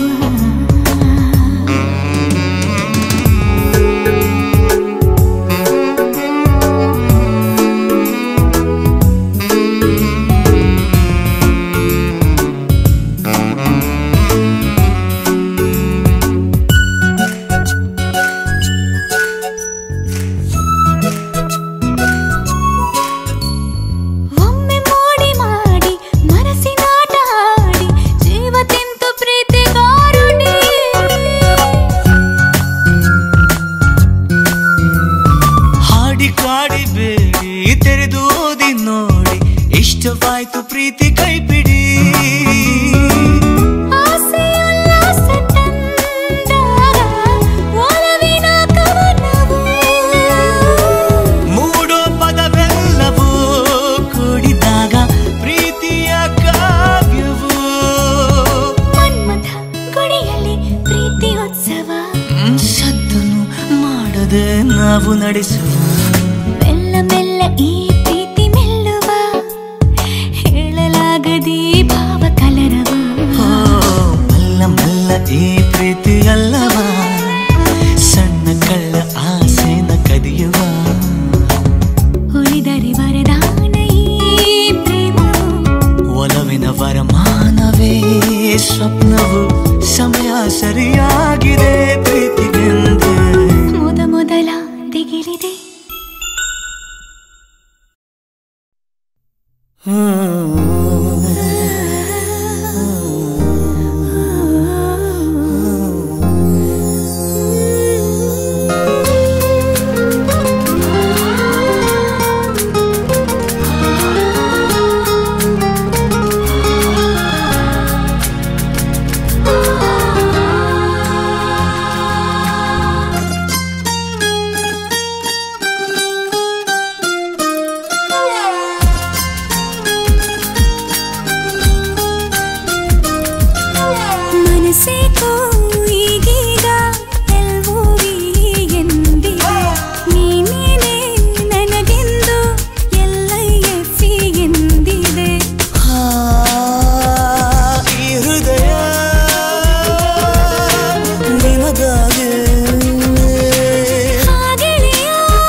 ಒಮ್ಮೆ ಮೋಡಿ ಮಾಡಿ ಮನಸ್ಸಿನಾಟ ಆಡಿ ಜೀವ ತಿಂತು ಪ್ರೀತಿಗಾರುಡಿ ಹಾಡಿ ಕಾಡಿ ಬೇಡಿ ತೆರೆದು ಓದಿ ನೋಡಿ ಇಷ್ಟವಾಯ್ತು ಪ್ರೀತಿ ಕೈ ಬಿಡಿ ಆಸೆ ಉಲ್ಲಾಸ ತಂದಾಗ ಒಲವಿನ ಕವನವು ಮೂಡೋ ಪದವೆಲ್ಲವೂ ಕೂಡಿದಾಗ ಪ್ರೀತಿಯ ಕಾವ್ಯವು ಮನ್ಮಥ ಗುಡಿಯಲ್ಲಿ ಪ್ರೀತಿ ಉತ್ಸವ ಹ್ಮ್, ಸದ್ದನು ಮಾಡದೆ ನಾವು ನಡೆಸುವ ಮೆಲ್ಲ ಮೆಲ್ಲ ಈ ಪ್ರೀತಿ ಮೆಲ್ಲುವ ಹೇಳಲಾಗದೆ ಭಾವ ಕಲರವ ಓ, ಮಲ್ಲ ಮಲ್ಲ ಈ ಪ್ರೀತಿ ಅಲ್ಲವ ಸಣ್ಣ ಕಳ್ಳ ಆಸೆನ ಕದಿಯುವ ಉಳಿದರೆ ವರದಾನ ಈ ಪ್ರೇಮವು ಒಲವಿನ ವರಮಾನವೇ ಸ್ವಪ್ನವು ಸಮಯ ಸರಿಯಾಗಿದೆ ಪ್ರೀತಿಗೆಂದೇ ಮೊದ ಮೊದಲ ದಿಗಿಲಿದೆ ಮನಸ್ಸೇಕೋ ಈಗೀಗ ಎಲ್ವೋವಿ ಎಂದಿದೆ ನೀನೇನೆ ನನಗೆಂದು ಎಲ್ಲ ಎಫಿ ಎಂದಿದೆ ಆ, ಈ ಹೃದಯ ನಿನಗಾಗಿ ಹಾಗೆಳೆಯ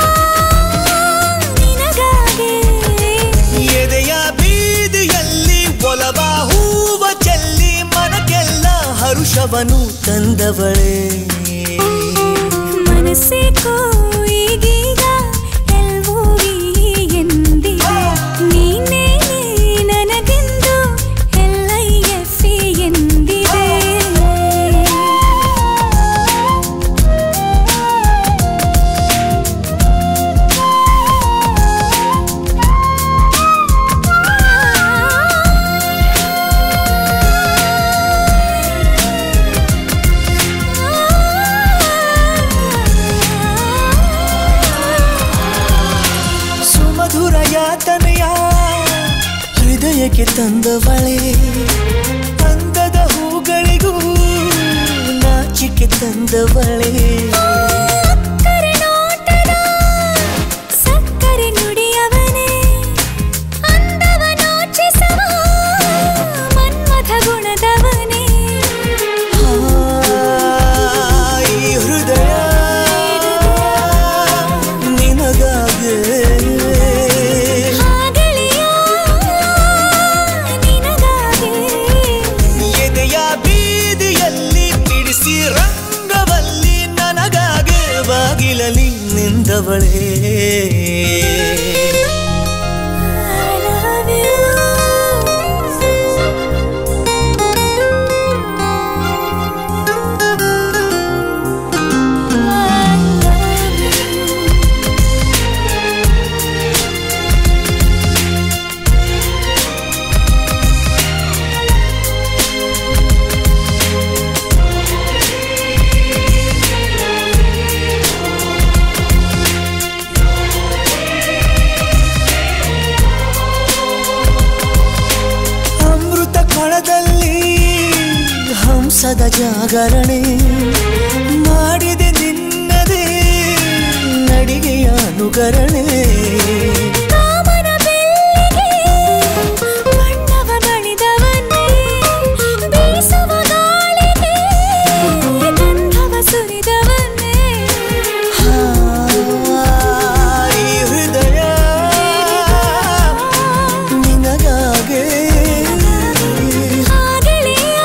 ನಿನಗಾಗೆ ಎದೆಯ ಬೀದಿಯಲ್ಲಿ ಒಲವ ಹೂವ ಚೆಲ್ಲಿ ಮನಕ್ಕೆಲ್ಲ ಹರುಷವನು ತಂದವಳೇ ಮನಸ್ಸೇಕೋ ಈಗೀಗ ಎಲ್ವೋವಿ ಎಂದಿದೆ ನೀನೇನೆ ನನಗೆಂದು ಎಲ್ಲ ಎಫಿ ಎಂದಿದೆ ತಂದವಳೆ ಅಂದದ ಹೂಗಳಿಗೂ ನಾಚಿಕೆ ತಂದವಳೆ ಅಕ್ಕರೆ ನೋಟದ ಸಕ್ಕರೆ ನುಡಿಯವನೇ ಅಂದವ ನಾಚಿಸುವ ಮನ್ಮಥ ಗುಣದವನೇ ಆ, ಈ ಹೃದಯ ನಿನಗಾಗೆ ಹಾಗೆಳೆಯ ನಿನಗಾಗಿ ಎದೆಯ ಬೀದಿಯಲ್ಲಿ ಬಿಡಿಸಿ ರಂಗವಲ್ಲಿ ನನಗಾಗೆ ಬಾಗಿಲಲ್ಲಿ ನಿಂದವಳೇ I love you. I love you. ಅಮೃತ ಕೊಳದಲ್ಲಿ ಹಂಸದ ಜಾಗರಣೆ ಮಾಡಿದೆ ನಿನ್ನದೇ ನಡಿಗೆಯ ಅನುಕರಣೆ ಕಾಮನ ಬೆಳ್ಳಿಗೆ ಬಣ್ಣವ ಬಳಿದವನೇ ಬೀಸುವ ಗಾಳಿಗೆ ಗಂಧವ ಸುರಿದವನೇ ಆ, ಈ ಹೃದಯ ನಿನಗಾಗೆ ಹಾಗೆಳೆಯ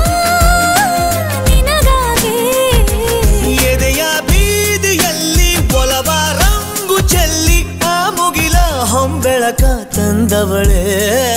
ನಿನಗಾಗಿ ಎದೆಯ ಬೀದಿಯಲ್ಲಿ ಒಲವ ರಂಗು ಚೆಲ್ಲಿ ಆ ಮುಗಿಲ ಹೊಂಬೆಳಕ ತಂದವಳೇ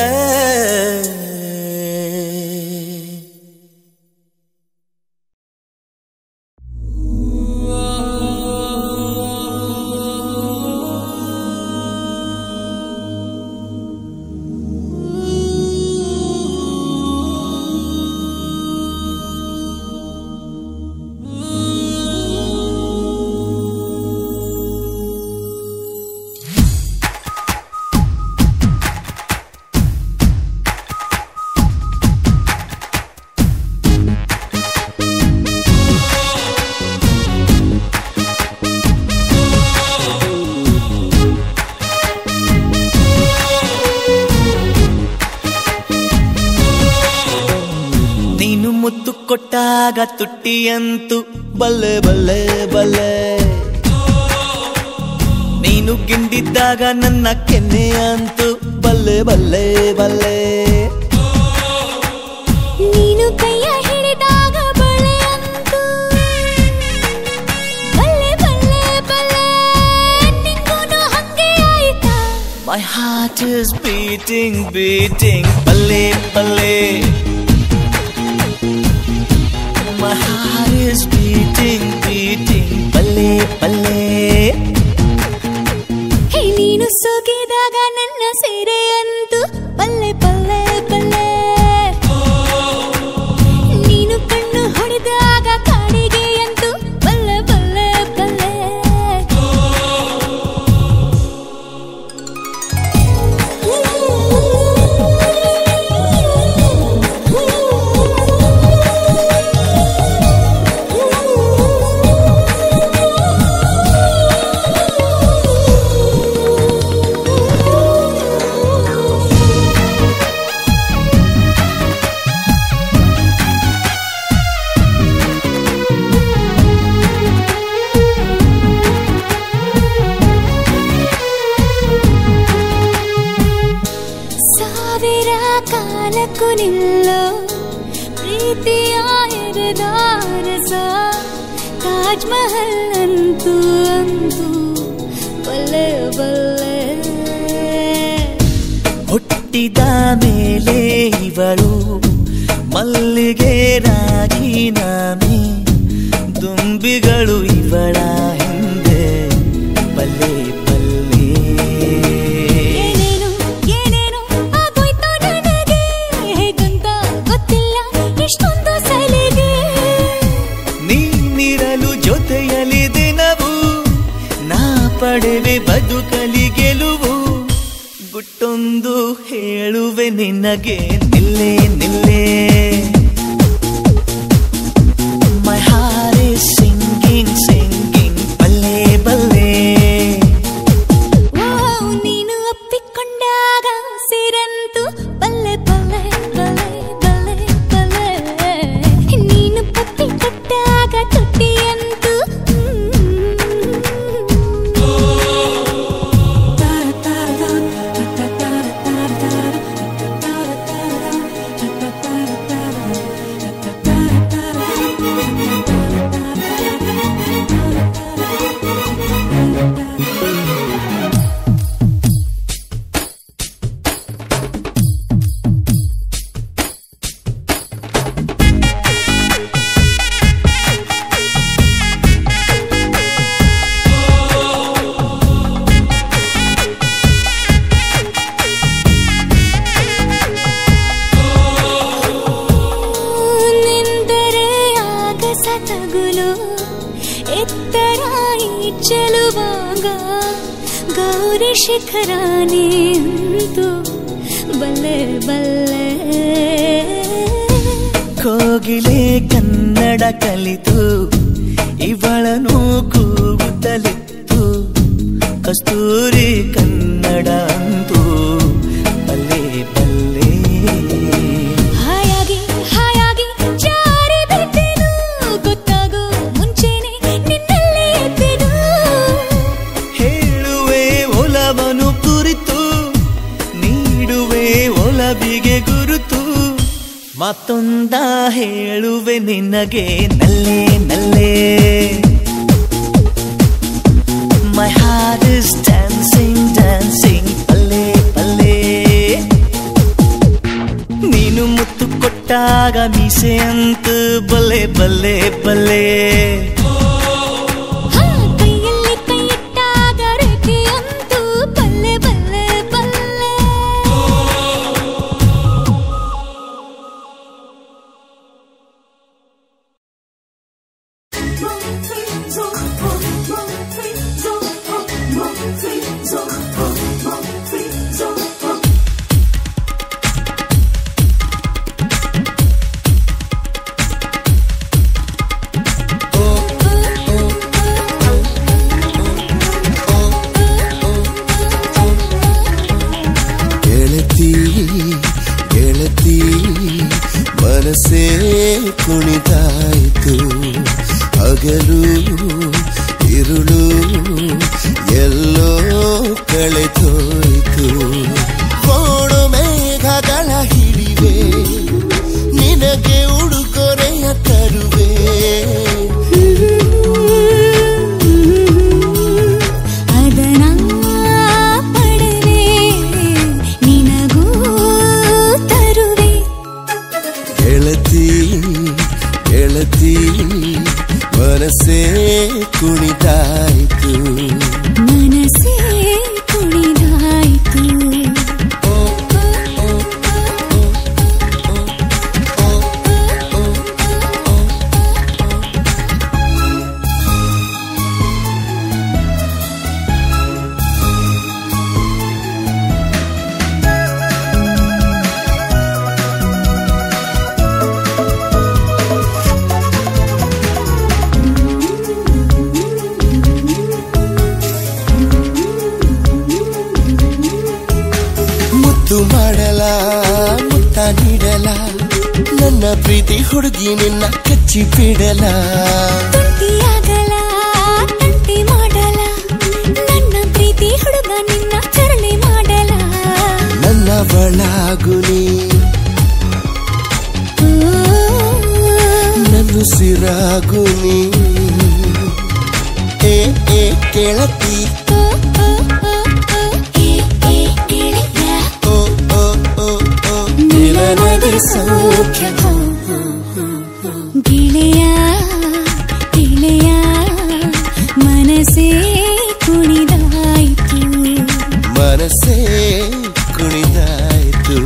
ನೀನು ಮುತ್ತು ಕೊಟ್ಟಾಗ ತುಟ್ಟಿಯಂತು ಬಲ್ಲೆ ಬಲ್ಲೆ ಬಲ್ಲೆ ನೀನು ಗಿಂಡಿದ್ದಾಗ ನನ್ನ ಕೆನ್ನೆ ಅಂತು ಬಲ್ಲೆ ಬಲ್ಲೆ ಬಲ್ಲೆ ನೀನು ಕೈಯ ಹಿಡಿದಾಗ ಬಳೆ ಅಂತು ಬಲ್ಲೆ ಬಲ್ಲೆ ಬಲ್ಲೆ ನಿಂಗೂನು ಹಂಗೆ ಆಯ್ತಾ My heart is beating, beating, ಬಲ್ಲೆ ಬಲ್ಲೆ My heart is beating, beating, ಬಲ್ಲೆ ಬಲ್ಲೆ ಹೇ ನೀನು ಸೋಕಿದಾಗ ನನ್ನ ಸೀರೆ ಅಂತು ಬಲ್ಲೆ ಬಲ್ಲೆ ಬಲ್ಲೆ ನೀನು ಕಣ್ಣು ಹೊಡೆದಾಗ ಕಾಡಿಗೆ ಅಂತು ಬಲ್ಲೆ ಬಲ್ಲೆ ಬಲ್ಲೆ ಸಾವಿರ ಕಾಲಕ್ಕೂ ನಿಲ್ಲೋ ಪ್ರೀತಿಯ ಎರೆದಾರಸ ತಾಜ್ ಮಹಲ್ ಅಂತೂ ಅಂತೂ ಬಲ್ಲೆ ಬಲ್ಲೆ ಹುಟ್ಟಿದ ಮೇಲೆ ಇವಳು ಮಲ್ಲಿಗೆ ರಾಜೀನಾಮೆ ದುಂಬಿಗಳು ಇವಳ ಹಿಂದೆ ಬಲ್ಲೆ ಬಲ್ಲೆ ಏನೇನು ಏನೇನು ಆಗೋಯ್ತು ನನಗೆ ಹೇಗಂತ ಗೊತ್ತಿಲ್ಲ ಇಷ್ಟೊಂದು ಸಲಿಗೆ ನೀನಿರಲು ಜೊತೆಯಲ್ಲಿ ದಿನವು ನಾ ಪಡೆವೆ ಬದುಕಲಿ ಗೆಲುವು ಗುಟ್ಟೊಂದು ಹೇಳುವೆ ನಿನ್ನ ನಿನಗೆ ನಿಲ್ಲೆ ನಿಲ್ಲೆ My heart is singing, singing, ಬಲ್ಲೆ ಬಲ್ಲೆ ಓ ನೀನು ಒಪ್ಪಿಕೊಂಡಾಗ ಸಿರಂತು ಬಲ್ಲೆ ಬಲ್ಲೆ ಬಲ್ಲೆ ಬಲ್ಲೆ ಬಲ್ಲೆ ನೀನು ಪಟ್ಟಿ ಕೊಟ್ಟಾಗ ತುಟಿಯಂತು ನಿಂದರೆ ಆಗಸ ತಗುಲು ಎತ್ತರ ಈ ಚೆಲುವಾಗ ಗೌರಿ ಶಿಖರಾನೇ ಅಂತು ಬಲ್ಲೆ ಬಲ್ಲೆ ಕೋಗಿಲೆ ಕನ್ನಡ ಕಲಿತು ಇವಳನು ಕೂಗುತ್ತಲಿತ್ತು ಕಸ್ತೂರಿ ಕನ್ನಡ ಅಂತೂ ಬಲ್ಲೆ ಬಲ್ಲೆ ಹಾಯಾಗಿ ಹಾಯಾಗಿ ಜಾರಿ ಬಿದ್ದೆನು ಗೊತ್ತಾಗೋ ಮುಂಚೆನೆ ನಿನ್ನಲ್ಲೇ ಎದ್ದೆನು ಹೇಳುವೆ ಒಲವನು ಕುರಿತು ನೀಡುವೆ ಒಲವಿಗೆ ಗುರುತು ಮತ್ತೊಂದ ಹೇಳುವೆ ನಿನಗೆ ನಲ್ಲೆ ನಲ್ಲೆ my heart is dancing dancing ಪಲ್ಲೆ ಪಲ್ಲೆ ನೀನು ಮುತ್ತು ಕೊಟ್ಟಾಗ ಮೀಸೆ ಅಂತ ಬಲ್ಲೆ ಬಲ್ಲೆ ಬಲ್ಲೆ ಹಾ ಕೈಯಲ್ಲಿ ಕೈ ಇಟ್ಟಾಗ ರೇಖೆಯಂತೂ ಬಲ್ಲೆ ಬಲ್ಲೆ ಬಲ್ಲೆ ಗೆಳತಿ ಗೆಳತಿ ಮನಸ್ಸೇ ಕುಣಿತಾಯಿತು ಹಗಲು ಇರುಳು ಎಲ್ಲೋ ಕಳೆದೋಯ್ತು ಕೋಡು ಮೇಘಗಳ ಹಿಡಿವೆ ನಿನಗೆ ಉಡುಗೊರೆಯ ತರುವೆ ಅದನ ಪಡೆವೆ ನಿನಗೂ ತರುವೆ ಗೆಳತಿ ಗೆಳತಿ ಮನಸ್ಸೇ ಕುಣಿತಾಯಿತು ಮನಸ್ಸೇ ಕುಣಿದಾಯ್ತು ಮುದ್ದು ಮಾಡಲ ಮುತ್ತ ನೀಡಲ ನನ್ನ ಪ್ರೀತಿ ಹುಡುಗಿ ನಿನ್ನ ಕಚ್ಚಿ ಬಿಡಲ ತುಂಟಿಯಾಗಲ ತಂಟಿ ಮಾಡಲ ನನ್ನ ಪ್ರೀತಿ ಹುಡುಗ ನಿನ್ನ ಚರಣೆ ಮಾಡಲ ನನ್ನ ಬಳಾಗುನಿ ಓ, ನನ್ನ ಸಿರಾಗುನಿ ಏ ಏ ಗೆಳತಿ ಓ, ಓ, ಓ, ಓ, ಏ, ಏ, ಗೆಳೆಯ, ಓ ಓ ಓ ಓ ನಿಲನದೆ ಸೌಖ್ಯ ಗೆಳೆಯ ಗೆಳೆಯ ಮನಸ್ಸೇ ಕುಣಿದಾಯ್ತು ಮನಸ್ಸೇ ಕುಣಿದಾಯ್ತು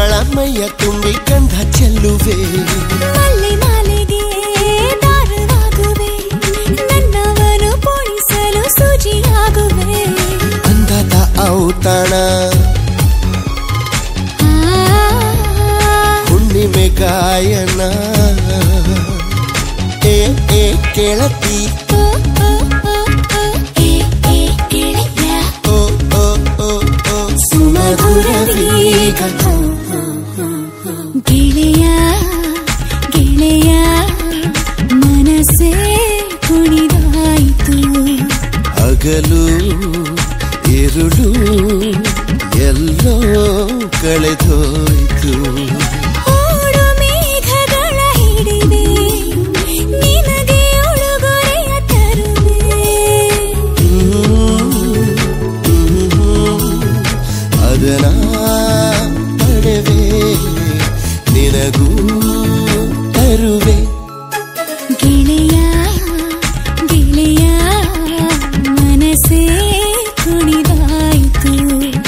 ಅವಳ ಮೈಯ ತುಂಬಿ ಗಂಧ ಚೆಲ್ಲುವೆ ಮಲ್ಲೆ ಮಾಲೆಗೆ ದಾರವಾಗುವೆ ನನ್ನವನು ಪೋಣಿಸಲು ಸೂಜಿಯಾಗುವೆ ಅಂದದ ಔತಣ ಆ, ಹುಣ್ಣಿಮೆ ಗಾಯನ ಏ ಏ ಕೇಳತಿ ಓ, ಓ, ಓ, ಓ, ಏ, ಏ, ಗೆಳೆಯ. ಓ ಓ ಓ ಓ ಸುಮಧುರ ವೇಗ. ಗೆಳೆಯ ಗೆಳೆಯ ಮನಸ್ಸೇ ಕುಣಿದಾಯಿತು ಹಗಲು ഇരുಳು ಎಲ್ಲೋ ಕಳೆದೋಯ್ತು ಓಡು ಮೇಘಗಳ ಹಿಡಿದೆ ನಿನಗೆ ಉಡುಗೊರೆಯ ತರುವೆ ಅದನ ಪಡೆವೆ ನಿನಗೂ ತರುವೆ ಗೆಳೆಯ ಗೆಳೆಯ ಮನಸ್ಸೇ ಕುಣಿದಾಯಿತು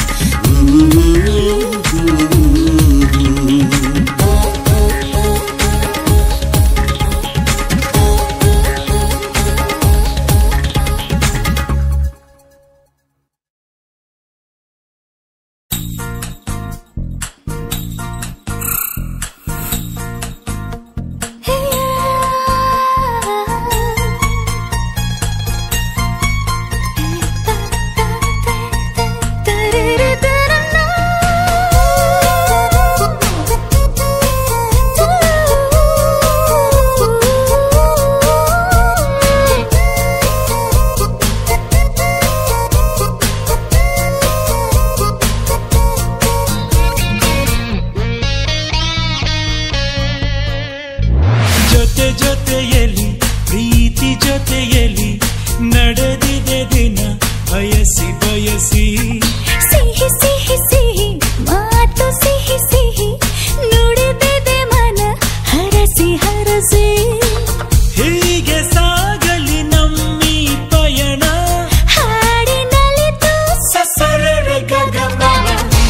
ಜೊತೆ ಜೊತೆಯಲ್ಲಿ ಪ್ರೀತಿ ಜೊತೆಯಲ್ಲಿ ನಡೆದಿದೆ ದಿನ ಬಯಸಿ ಬಯಸಿ ಸಿಹಿ ಸಿಹಿ ಸಿಹಿ ಮಾತು ಸಿಹಿ ಸಿಹಿ ನುಡಿದಿದೆ ಮನ ಹರಸಿ ಹರಸಿ ಹೀಗೆ ಸಾಗಲಿ ನಮ್ಮಿ ಪಯಣ ಹಾಡಿನಲಿತು ಸಸರಳ ಗಗಮನ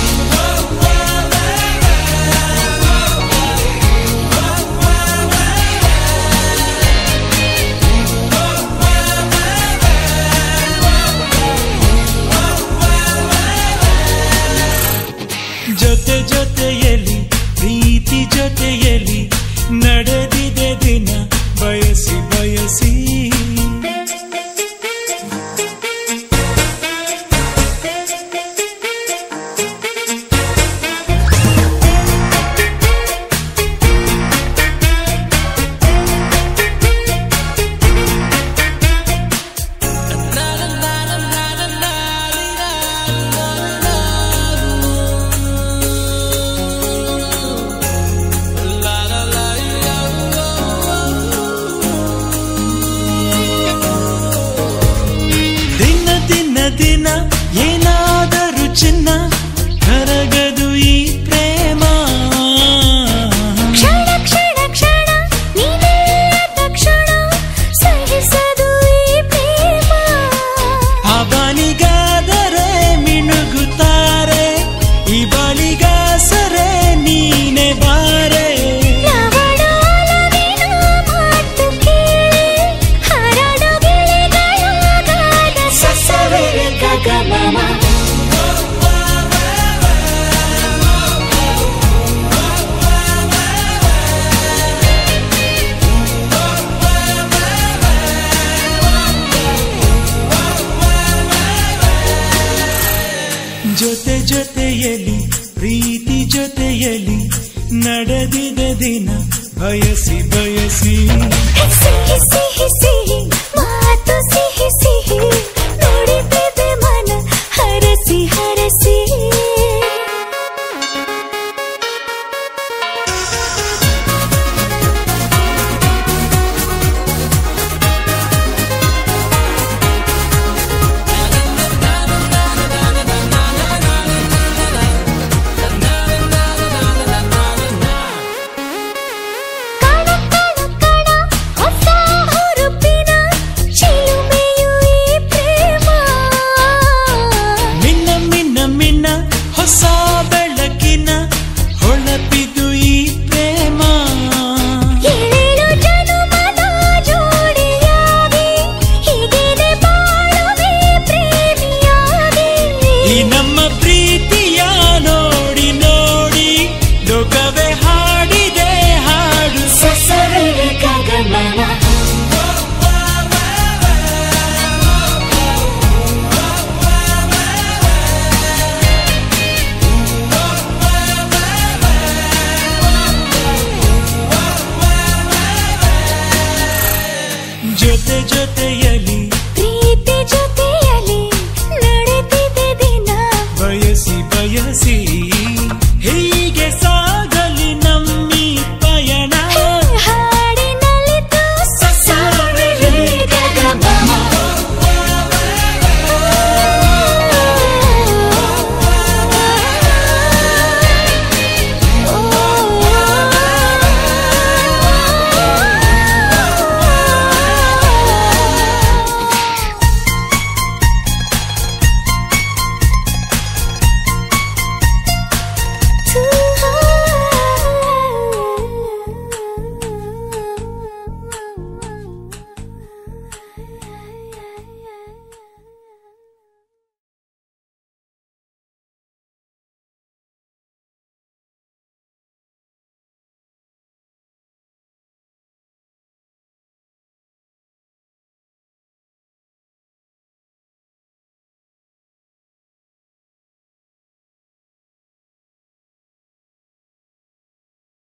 ಜೊತೆ ಜೊತೆಯಲ್ಲಿ ಪ್ರೀತಿ ಜೊತೆಯಲ್ಲಿ ನಡೆದಿದೆ ದಿನ ಬಯಸಿ ಬಯಸಿ ದಿನ ದಿನ ದಿನ ಏನಾದರೂ ಚಿನ್ನ ಕರಗದು ಈ ಪ್ರೇಮ ಕ್ಷಣ ಕ್ಷಣ ಕ್ಷಣ ನೀನೆಲ್ಲ ತಕ್ಷಣ ಸಹಿಸದು ಈ ಪ್ರೇಮ ಅವನಿಗಾದರೆ ಮಿನುಗುತ್ತಾರೆ ಈ ಬಳಿಗಾಸರೆ ನೀನೆ ಬಾರೆ ಲವಣಾಲವಿನ ಮಾತು ಕೇಳಿ ಹರಡು ಗಿಳಿಗಳಾಗಾದ ಸಸವೆರೆ ಗಗಮಮ ಜೊತೆ ಜೊತೆಯಲ್ಲಿ ಪ್ರೀತಿ ಜೊತೆಯಲ್ಲಿ ನಡೆದಿದೆ ದಿನ ಬಯಸಿ ಬಯಸಿ ಸಿಹಿ ಸಿಹಿ ಸಿಹಿ